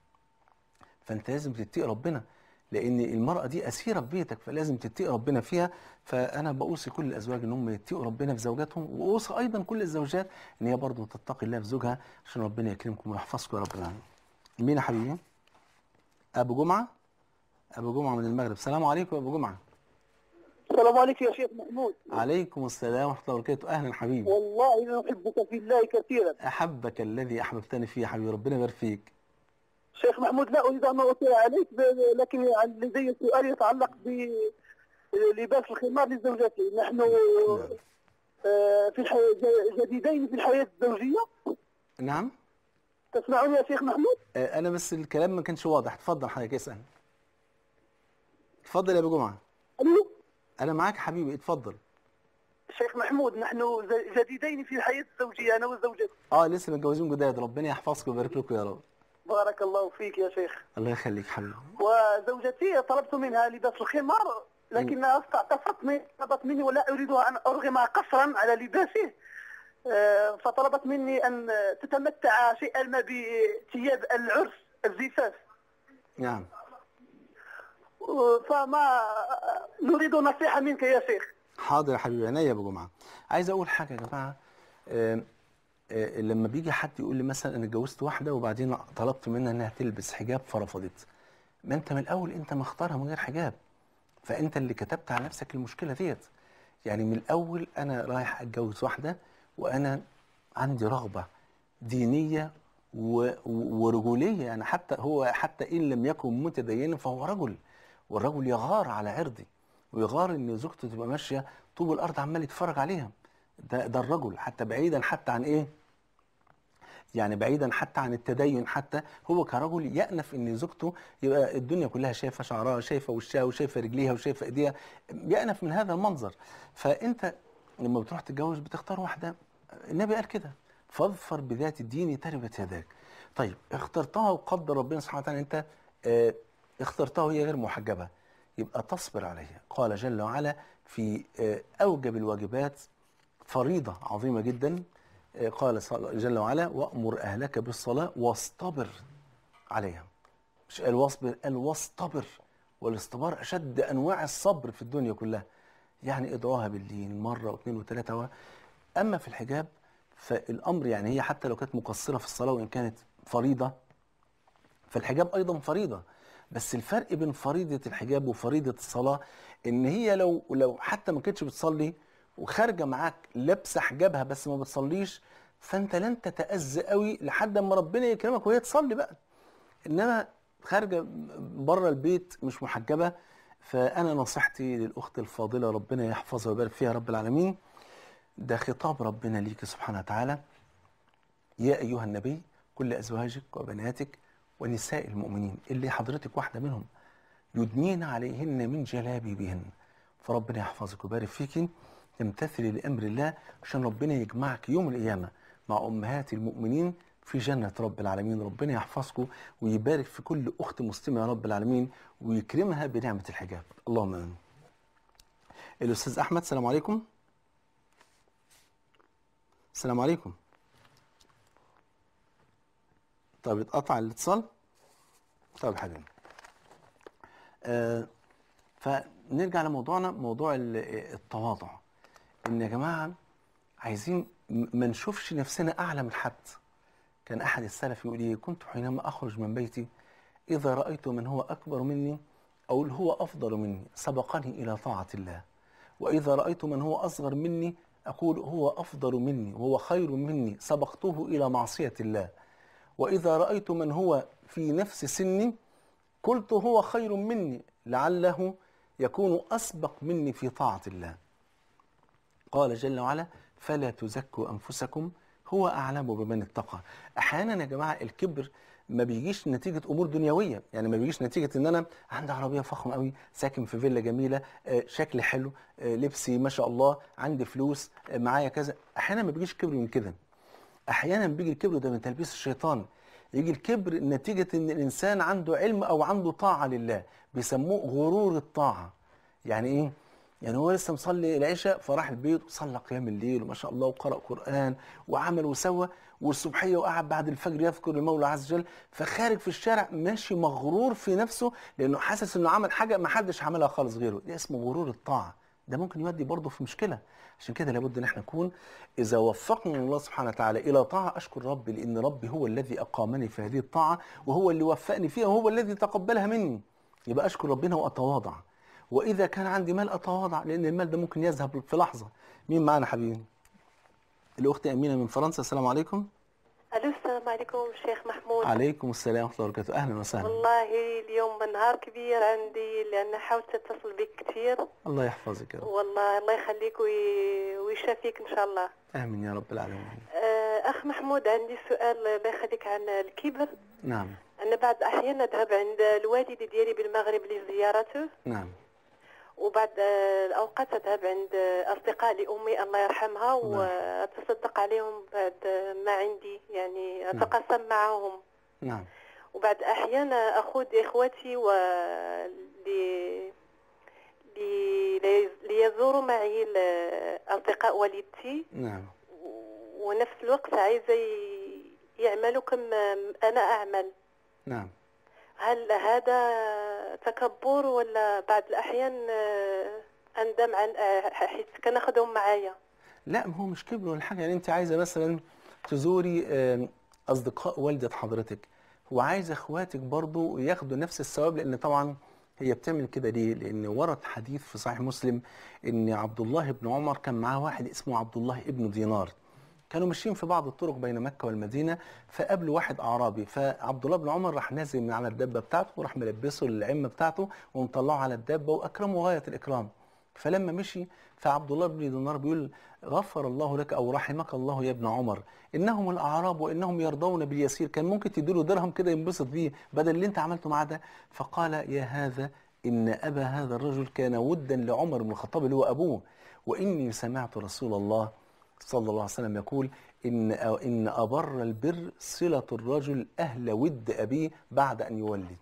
فانت لازم تتقي ربنا لان المراه دي اسيره في بيتك فلازم تتقي ربنا فيها فانا بوصي كل الازواج ان هم يتقوا ربنا في زوجاتهم واوصي ايضا كل الزوجات ان هي برضه تتقي الله في زوجها عشان ربنا يكرمكم ويحفظكم يا رب العالمين مين يا حبيبي ابو جمعه ابو جمعه من المغرب السلام عليكم يا ابو جمعه السلام عليكم يا شيخ محمود عليكم السلام ورحمه الله وبركاته اهلا حبيبي والله انا احبك في الله كثيرا احبك الذي احببتني فيه يا حبيبي ربنا يبارك فيك شيخ محمود لا اريد ان اطيل عليك ب- لكن لدي سؤال يتعلق بلباس الخمار لزوجتي نحن آه، في الحياة جديدين في الحياه الزوجيه نعم تسمعني يا شيخ محمود آه، انا بس الكلام ما كانش واضح اتفضل حضرتك اسال اتفضل يا ابو جمعه ألو؟ انا معاك حبيبي اتفضل شيخ محمود نحن ز- جديدين في الحياه الزوجيه انا وزوجتي اه لسه متجوزين جداد ربنا يحفظكم ويبارك لكم يا رب بارك الله فيك يا شيخ الله يخليك حبيبي وزوجتي طلبت منها لباس الخمار لكنها استعطفت مني طلبت مني ولا اريدها ان ارغم قصرا على لباسه آه، فطلبت مني ان تتمتع شيئا ما بثياب العرس الزفاف نعم آه، فما نريد نصيحه منك يا شيخ حاضر يا حبيبي عينيا يا ابو جمعه عايز اقول حاجه يا جماعه آه، آه، لما بيجي حد يقول لي مثلا انا اتجوزت واحده وبعدين طلبت منها انها تلبس حجاب فرفضت ما انت من الاول انت مختارها من غير حجاب فانت اللي كتبت على نفسك المشكله ديت يعني من الاول انا رايح اتجوز واحده وانا عندي رغبه دينيه و... و- ورجوليه يعني حتى هو حتى ان لم يكن متدينا فهو رجل والرجل يغار على عرضي ويغار ان زوجته تبقى ماشيه طوب الارض عمال يتفرج عليها ده ده الرجل حتى بعيدا حتى عن ايه يعني بعيدا حتى عن التدين حتى هو كرجل يأنف ان زوجته يبقى الدنيا كلها شايفه شعرها شايفه وشها وشايفه رجليها وشايفه ايديها يأنف من هذا المنظر فانت لما بتروح تتجوز بتختار واحده النبي قال كده فاظفر بذات الدين تربت يداك طيب اخترتها وقدر ربنا سبحانه وتعالى انت اه اخترتها وهي غير محجبه يبقى تصبر عليها قال جل وعلا في اه اوجب الواجبات فريضة عظيمة جدا آه، قال صل- جل وعلا وأمر أهلك بالصلاة واصطبر عليها مش قال واصبر قال واصطبر والاصطبار اشد انواع الصبر في الدنيا كلها يعني ادعوها بالليل مره واثنين وثلاثه و... اما في الحجاب فالامر يعني هي حتى لو كانت مقصره في الصلاه وان كانت فريضه فالحجاب ايضا فريضه بس الفرق بين فريضه الحجاب وفريضه الصلاه ان هي لو لو حتى ما كانتش بتصلي وخارجه معاك لابسه حجابها بس ما بتصليش فانت لن تتاذى قوي لحد ما ربنا يكرمك وهي تصلي بقى انما خارجه بره البيت مش محجبه فانا نصيحتي للاخت الفاضله ربنا يحفظها ويبارك فيها رب العالمين ده خطاب ربنا ليك سبحانه وتعالى يا ايها النبي كل ازواجك وبناتك ونساء المؤمنين اللي حضرتك واحده منهم يدنين عليهن من جلابيبهن فربنا يحفظك ويبارك فيك تمتثلي لامر الله عشان ربنا يجمعك يوم القيامه مع امهات المؤمنين في جنة رب العالمين ربنا يحفظكم ويبارك في كل أخت مسلمة يا رب العالمين ويكرمها بنعمة الحجاب اللهم آمين الأستاذ أحمد السلام عليكم السلام عليكم طيب اتقطع الاتصال طيب حبيبي آه فنرجع لموضوعنا موضوع ال- التواضع ان يا جماعه عايزين م- ما نشوفش نفسنا اعلى من حد كان احد السلف يقول ايه كنت حينما اخرج من بيتي اذا رايت من هو اكبر مني او هو افضل مني سبقني الى طاعه الله واذا رايت من هو اصغر مني اقول هو افضل مني وهو خير مني سبقته الى معصيه الله واذا رايت من هو في نفس سني قلت هو خير مني لعله يكون اسبق مني في طاعه الله قال جل وعلا فلا تزكوا انفسكم هو اعلم بمن اتقى احيانا يا جماعه الكبر ما بيجيش نتيجه امور دنيويه يعني ما بيجيش نتيجه ان انا عندي عربيه فخمه قوي ساكن في فيلا جميله آه، شكلي حلو آه، لبسي ما شاء الله عندي فلوس آه، معايا كذا احيانا ما بيجيش كبر من كده احيانا بيجي الكبر ده من تلبيس الشيطان يجي الكبر نتيجه ان الانسان عنده علم او عنده طاعه لله بيسموه غرور الطاعه يعني ايه يعني هو لسه مصلي العشاء فراح البيت وصلى قيام الليل وما شاء الله وقرأ قرآن وعمل وسوى والصبحية وقعد بعد الفجر يذكر المولى عز وجل فخارج في الشارع ماشي مغرور في نفسه لأنه حاسس إنه عمل حاجة ما حدش عملها خالص غيره ده اسمه غرور الطاعة ده ممكن يودي برضه في مشكلة عشان كده لابد ان احنا نكون اذا وفقنا الله سبحانه وتعالى الى طاعه اشكر ربي لان ربي هو الذي اقامني في هذه الطاعه وهو اللي وفقني فيها وهو الذي تقبلها مني يبقى اشكر ربنا واتواضع واذا كان عندي مال اتواضع لان المال ده ممكن يذهب في لحظه مين معانا حبيبي الاخت امينه من فرنسا السلام عليكم الو السلام عليكم شيخ محمود عليكم السلام ورحمه الله وبركاته اهلا وسهلا والله اليوم نهار كبير عندي لان حاولت اتصل بك كثير الله يحفظك يا رب والله الله يخليك وي... ويشافيك ان شاء الله امين يا رب العالمين آه، اخ محمود عندي سؤال الله يخليك عن الكبر نعم انا بعض الاحيان اذهب عند الوالد ديالي بالمغرب لزيارته نعم وبعد آه، الاوقات اذهب عند آه، اصدقاء لامي الله يرحمها واتصدق عليهم بعد آه، ما عندي يعني اتقاسم معهم نعم وبعد احيان اخذ اخوتي و لي... لي... لي- ليزوروا معي ال- اصدقاء والدتي نعم ونفس الوقت عايزه ي- يعملوا كما انا اعمل نعم هل هذا تكبر ولا بعض الاحيان آه، اندم عن آه، حيت كناخذهم معايا لا ما هو مش كبر ولا حاجه يعني انت عايزه مثلا تزوري آم، اصدقاء والده حضرتك وعايزه اخواتك برضو ياخدوا نفس الثواب لان طبعا هي بتعمل كده ليه؟ لان ورد حديث في صحيح مسلم ان عبد الله بن عمر كان معاه واحد اسمه عبد الله ابن دينار كانوا ماشيين في بعض الطرق بين مكه والمدينه فقابلوا واحد اعرابي فعبد الله بن عمر راح نازل من على الدابه بتاعته وراح ملبسه العمه بتاعته ومطلعه على الدابه واكرمه غايه الاكرام فلما مشي فعبد الله بن دينار بيقول غفر الله لك او رحمك الله يا ابن عمر انهم الاعراب وانهم يرضون باليسير كان ممكن تديله درهم كده ينبسط بيه بدل اللي انت عملته معاه ده فقال يا هذا ان ابا هذا الرجل كان ودا لعمر بن الخطاب اللي هو ابوه واني سمعت رسول الله صلى الله عليه وسلم يقول ان ان ابر البر صله الرجل اهل ود ابيه بعد ان يولي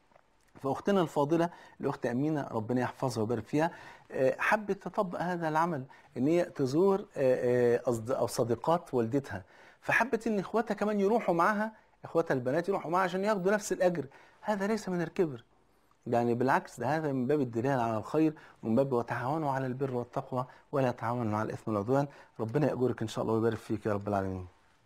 فاختنا الفاضله الاخت امينه ربنا يحفظها ويبارك فيها آه، حبت تطبق هذا العمل ان هي تزور آه، آه، أصد- او صديقات والدتها فحبت ان اخواتها كمان يروحوا معاها اخواتها البنات يروحوا معاها عشان ياخدوا نفس الاجر هذا ليس من الكبر يعني بالعكس ده هذا من باب الدلال على الخير ومن باب وتعاونوا على البر والتقوى ولا تعاونوا على الاثم والعدوان ربنا ياجرك ان شاء الله ويبارك فيك يا رب العالمين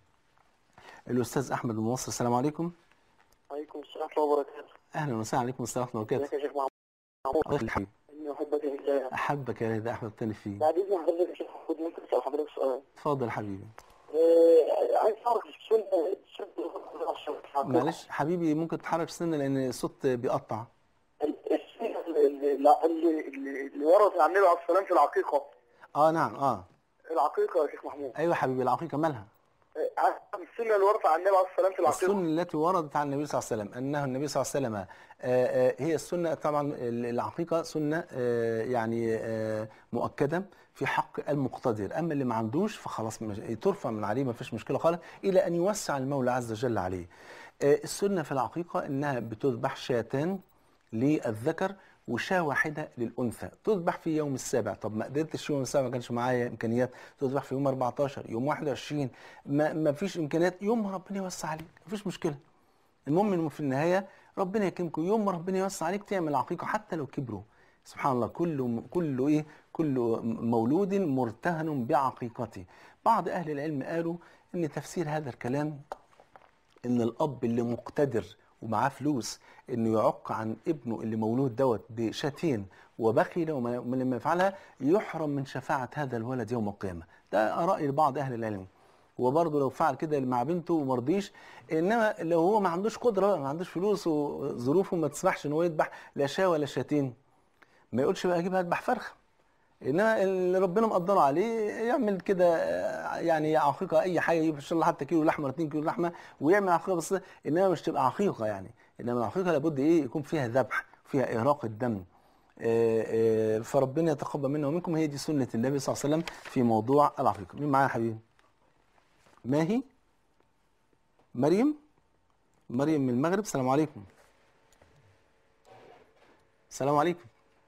الاستاذ احمد بن مصر السلام عليكم عليكم السلام ورحمة الله وبركاته. اهلا وسهلا عليكم السلام ورحمه الله ازيك وبركاته يا شيخ محمود؟ الله يخليك إني أحبك في الله. احبك يا ده احمد تاني فيه بعد إذن حضرتك يا شيخ محمود ممكن أسأل حضرتك سؤال؟ اتفضل يا حبيبي آه، عايز أعرف السنة السنة معلش حبيبي ممكن تتحرك سنه لان الصوت بيقطع السنة اللي اللي اللي اللي ورث عن النبي عليه الصلاة والسلام في العقيقة. اه نعم اه العقيقة يا شيخ محمود. ايوه حبيبي العقيقه مالها آه، عايز أعرف السنة اللي ورث عن النبي عليه الصلاة والسلام في العقيقة. السنة التي وردت عن النبي صلى الله عليه وسلم أنه النبي صلى الله عليه وسلم آه، آه، هي السنة طبعا العقيقة سنة آه، يعني آه، مؤكدة في حق المقتدر أما اللي ما عندوش فخلاص مش- ترفع من عليه ما فيش مشكلة خالص إلى أن يوسع المولى عز وجل عليه آه، السنة في العقيقة أنها بتذبح شاتان للذكر وشاة واحدة للأنثى تذبح في يوم السابع طب ما قدرتش يوم السابع ما كانش معايا إمكانيات تذبح في يوم 14 يوم 21 ما, ما فيش إمكانيات يوم ما ربنا يوسع عليك ما فيش مشكلة المهم إنه في النهاية ربنا يكرمكم يوم ما ربنا يوسع عليك تعمل عقيقة حتى لو كبروا سبحان الله كل كل ايه كل مولود مرتهن بعقيقته بعض اهل العلم قالوا ان تفسير هذا الكلام ان الاب اللي مقتدر ومعاه فلوس انه يعق عن ابنه اللي مولود دوت بشاتين وبخل وما- ولما يفعلها يحرم من شفاعه هذا الولد يوم القيامه ده اراء لبعض اهل العلم وبرضه لو فعل كده مع بنته وما رضيش انما لو هو ما عندوش قدره ما عندوش فلوس وظروفه ما تسمحش ان هو يذبح لا شاه ولا شاتين ما يقولش بقى اجيب اذبح فرخه انما اللي ربنا مقدره عليه يعمل كده آه، يعني عقيقه اي حاجه يجيب ان شاء الله حتى كيلو لحمه ولا 2 كيلو لحمه ويعمل عقيقه بس انما مش تبقى عقيقه يعني انما العقيقه لابد ايه يكون فيها ذبح فيها اراق الدم آه، آه، فربنا يتقبل منا ومنكم هي دي سنه النبي صلى الله عليه وسلم في موضوع العقيقه مين معايا يا حبيبي ماهي مريم مريم من المغرب السلام عليكم السلام عليكم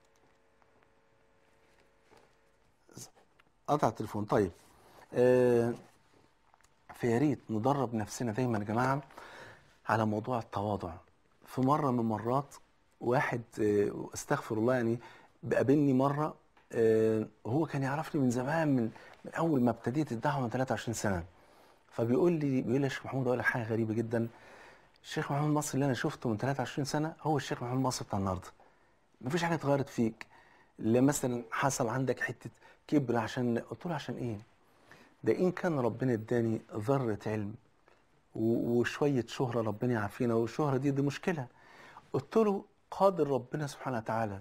قطع التليفون طيب آه فيا ريت ندرب نفسنا دايما يا جماعه على موضوع التواضع في مره من المرات واحد آه استغفر الله يعني قابلني مره آه هو كان يعرفني من زمان من, من اول ما ابتديت الدعوه من 23 سنه فبيقول لي بيقول لي يا شيخ محمود اقول لك حاجه غريبه جدا الشيخ محمود مصر اللي انا شفته من 23 سنه هو الشيخ محمود مصر بتاع النهارده مفيش حاجه اتغيرت فيك لا مثلا حصل عندك حته كبر عشان قلت له عشان ايه ده ان كان ربنا اداني ذره علم و- وشويه شهره ربنا يعافينا والشهره دي دي مشكله قلت له قادر ربنا سبحانه وتعالى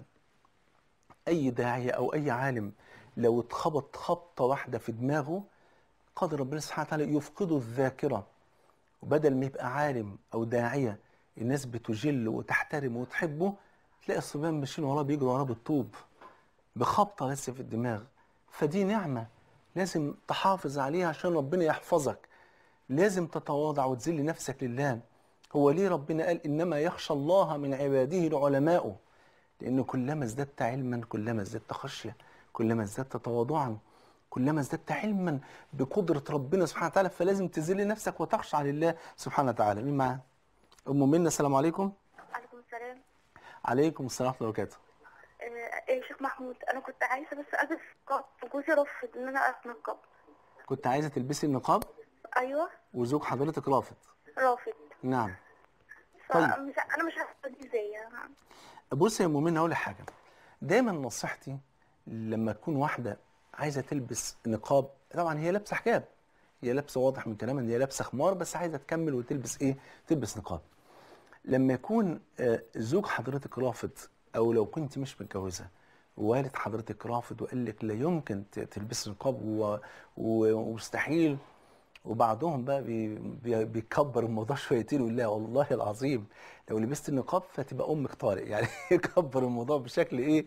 اي داعيه او اي عالم لو اتخبط خبطه واحده في دماغه قادر ربنا سبحانه وتعالى يفقده الذاكره وبدل ما يبقى عالم او داعيه الناس بتجله وتحترمه وتحبه تلاقي الصبيان ماشيين وراه بيجروا وراه بالطوب بخبطه لسه في الدماغ فدي نعمه لازم تحافظ عليها عشان ربنا يحفظك لازم تتواضع وتذل نفسك لله هو ليه ربنا قال انما يخشى الله من عباده العلماء لان كلما ازددت علما كلما ازددت خشيه كلما ازددت تواضعا كلما ازددت علما بقدره ربنا سبحانه وتعالى فلازم تذل نفسك وتخشع لله سبحانه وتعالى مين معانا ام منى السلام عليكم عليكم السلام عليكم السلام ورحمه الله وبركاته آه، يا شيخ محمود انا كنت عايزه بس البس نقاب وجوزي رفض ان انا البس نقاب كنت عايزه تلبسي النقاب ايوه وزوج حضرتك رافض رافض نعم طيب. فمش انا مش عارفه دي ازاي بص يا مؤمنة اقول لك حاجه دايما نصيحتي لما تكون واحده عايزه تلبس نقاب طبعا هي لابسه حجاب هي لابسه واضح من كلامها ان هي لابسه خمار بس عايزه تكمل وتلبس ايه تلبس نقاب لما يكون آه، زوج حضرتك رافض او لو كنت مش متجوزه والد حضرتك رافض وقال لك لا يمكن ت- تلبسي نقاب و- و- ومستحيل وبعضهم بقى بي بي بيكبر الموضوع شويتين ويقول لا والله العظيم لو لبست النقاب فتبقى امك طارق يعني يكبر الموضوع بشكل ايه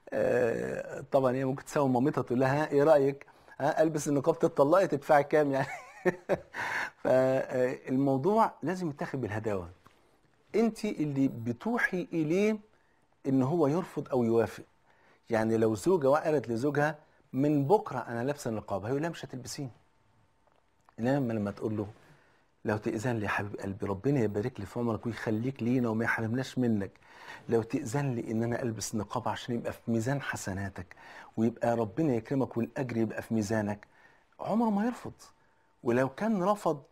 آه طبعا هي ممكن تساوي مامتها تقول لها ها ايه رايك ها البس النقاب تتطلقي تدفعي كام يعني فالموضوع لازم يتاخد بالهداوه انت اللي بتوحي اليه ان هو يرفض او يوافق يعني لو زوجه وقالت لزوجها من بكره انا لابسه النقاب هيقول لها مش هتلبسيه انما لما تقول له لو تأذن لي يا حبيب قلبي ربنا يبارك لي في عمرك ويخليك لينا وما يحرمناش منك لو تأذن لي ان انا البس نقاب عشان يبقى في ميزان حسناتك ويبقى ربنا يكرمك والاجر يبقى في ميزانك عمره ما يرفض ولو كان رفض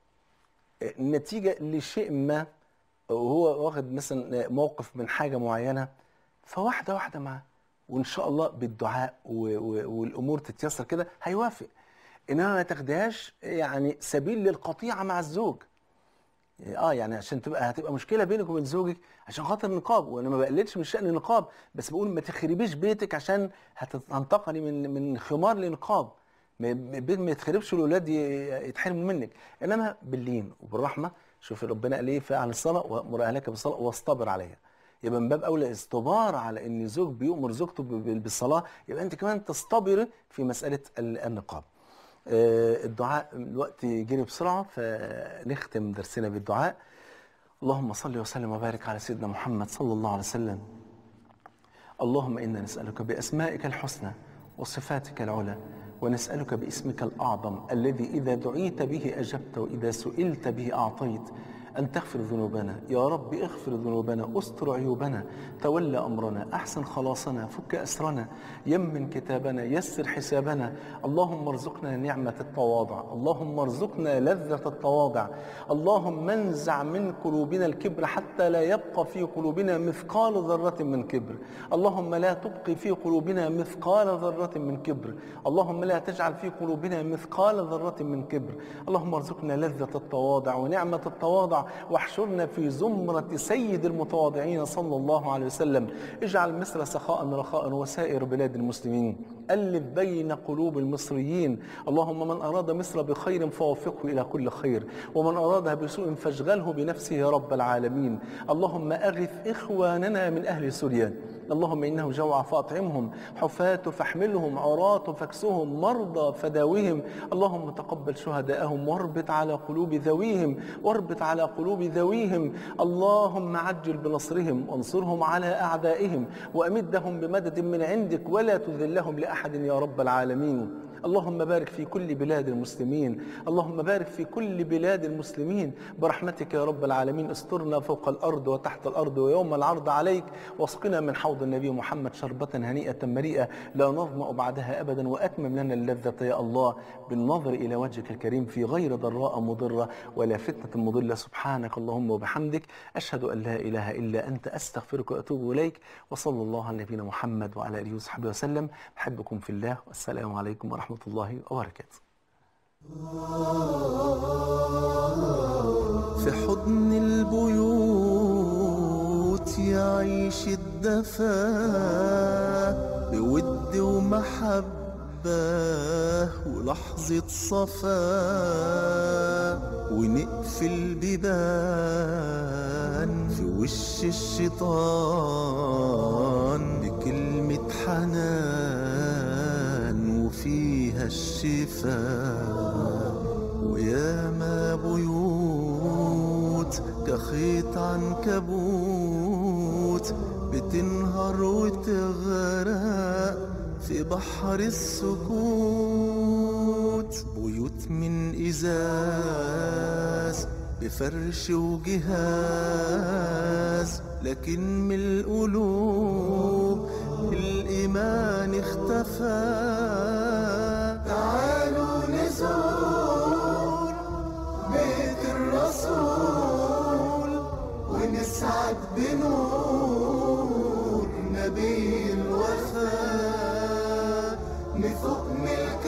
نتيجة لشيء ما وهو واخد مثلا موقف من حاجة معينة فواحدة واحدة معاه وإن شاء الله بالدعاء و- و- والأمور تتيسر كده هيوافق إنما ما تاخدهاش يعني سبيل للقطيعة مع الزوج اه يعني عشان تبقى هتبقى مشكله بينك وبين زوجك عشان خاطر النقاب وانا ما بقللش من شان النقاب بس بقول ما تخربيش بيتك عشان هتنتقلي من من خمار لنقاب ما- البيت ما يتخربش والاولاد ي- يتحرموا منك انما باللين وبالرحمه شوف ربنا قال ايه فعل الصلاه وامر اهلك بالصلاه واصطبر عليها يبقى من باب اولى استبار على ان زوج بيؤمر زوجته ب- ب- بالصلاه يبقى انت كمان تصطبر في مساله ال- النقاب آه، الدعاء الوقت جري بسرعه فنختم درسنا بالدعاء اللهم صل وسلم وبارك على سيدنا محمد صلى الله عليه وسلم اللهم انا نسالك باسمائك الحسنى وصفاتك العلى ونسالك باسمك الاعظم الذي اذا دعيت به اجبت واذا سئلت به اعطيت ان تغفر ذنوبنا يا رب اغفر ذنوبنا استر عيوبنا تولى امرنا احسن خلاصنا فك اسرنا يمن كتابنا يسر حسابنا اللهم ارزقنا نعمه التواضع اللهم ارزقنا لذه التواضع اللهم انزع من قلوبنا الكبر حتى لا يبقى في قلوبنا مثقال ذره من كبر اللهم لا تبقي في قلوبنا مثقال ذره من كبر اللهم لا تجعل في قلوبنا مثقال ذره من كبر اللهم ارزقنا لذه التواضع ونعمه التواضع واحشرنا في زمره سيد المتواضعين صلى الله عليه وسلم اجعل مصر سخاء رخاء وسائر بلاد المسلمين ألف بين قلوب المصريين اللهم من أراد مصر بخير فوفقه إلى كل خير ومن أرادها بسوء فاشغله بنفسه يا رب العالمين اللهم أغث إخواننا من أهل سوريا اللهم إنه جوع فأطعمهم حفاة فاحملهم عراة فاكسهم مرضى فداوهم اللهم تقبل شهداءهم واربط على قلوب ذويهم واربط على قلوب ذويهم اللهم عجل بنصرهم وانصرهم على أعدائهم وأمدهم بمدد من عندك ولا تذلهم لأحد يا رب العالمين اللهم بارك في كل بلاد المسلمين اللهم بارك في كل بلاد المسلمين برحمتك يا رب العالمين استرنا فوق الأرض وتحت الأرض ويوم العرض عليك واسقنا من حوض النبي محمد شربة هنيئة مريئة لا نظمأ بعدها أبدا وأتمم لنا اللذة يا الله بالنظر إلى وجهك الكريم في غير ضراء مضرة ولا فتنة مضلة سبحانك اللهم وبحمدك أشهد أن لا إله إلا أنت أستغفرك وأتوب إليك وصلى الله على نبينا محمد وعلى آله وصحبه وسلم أحبكم في الله والسلام عليكم ورحمة الله وبركاته في حضن البيوت يعيش الدفا بود ومحبة ولحظة صفا ونقفل بيبان في وش الشيطان بكلمة حنان وفيها الشفاء وياما بيوت كخيط عنكبوت بتنهار وتغرق في بحر السكوت بيوت من إزاز بفرش وجهاز لكن من القلوب الإيمان اختفى تعالوا نزور بيت الرسول ونسعد بنور نبي الوفاء نفوق من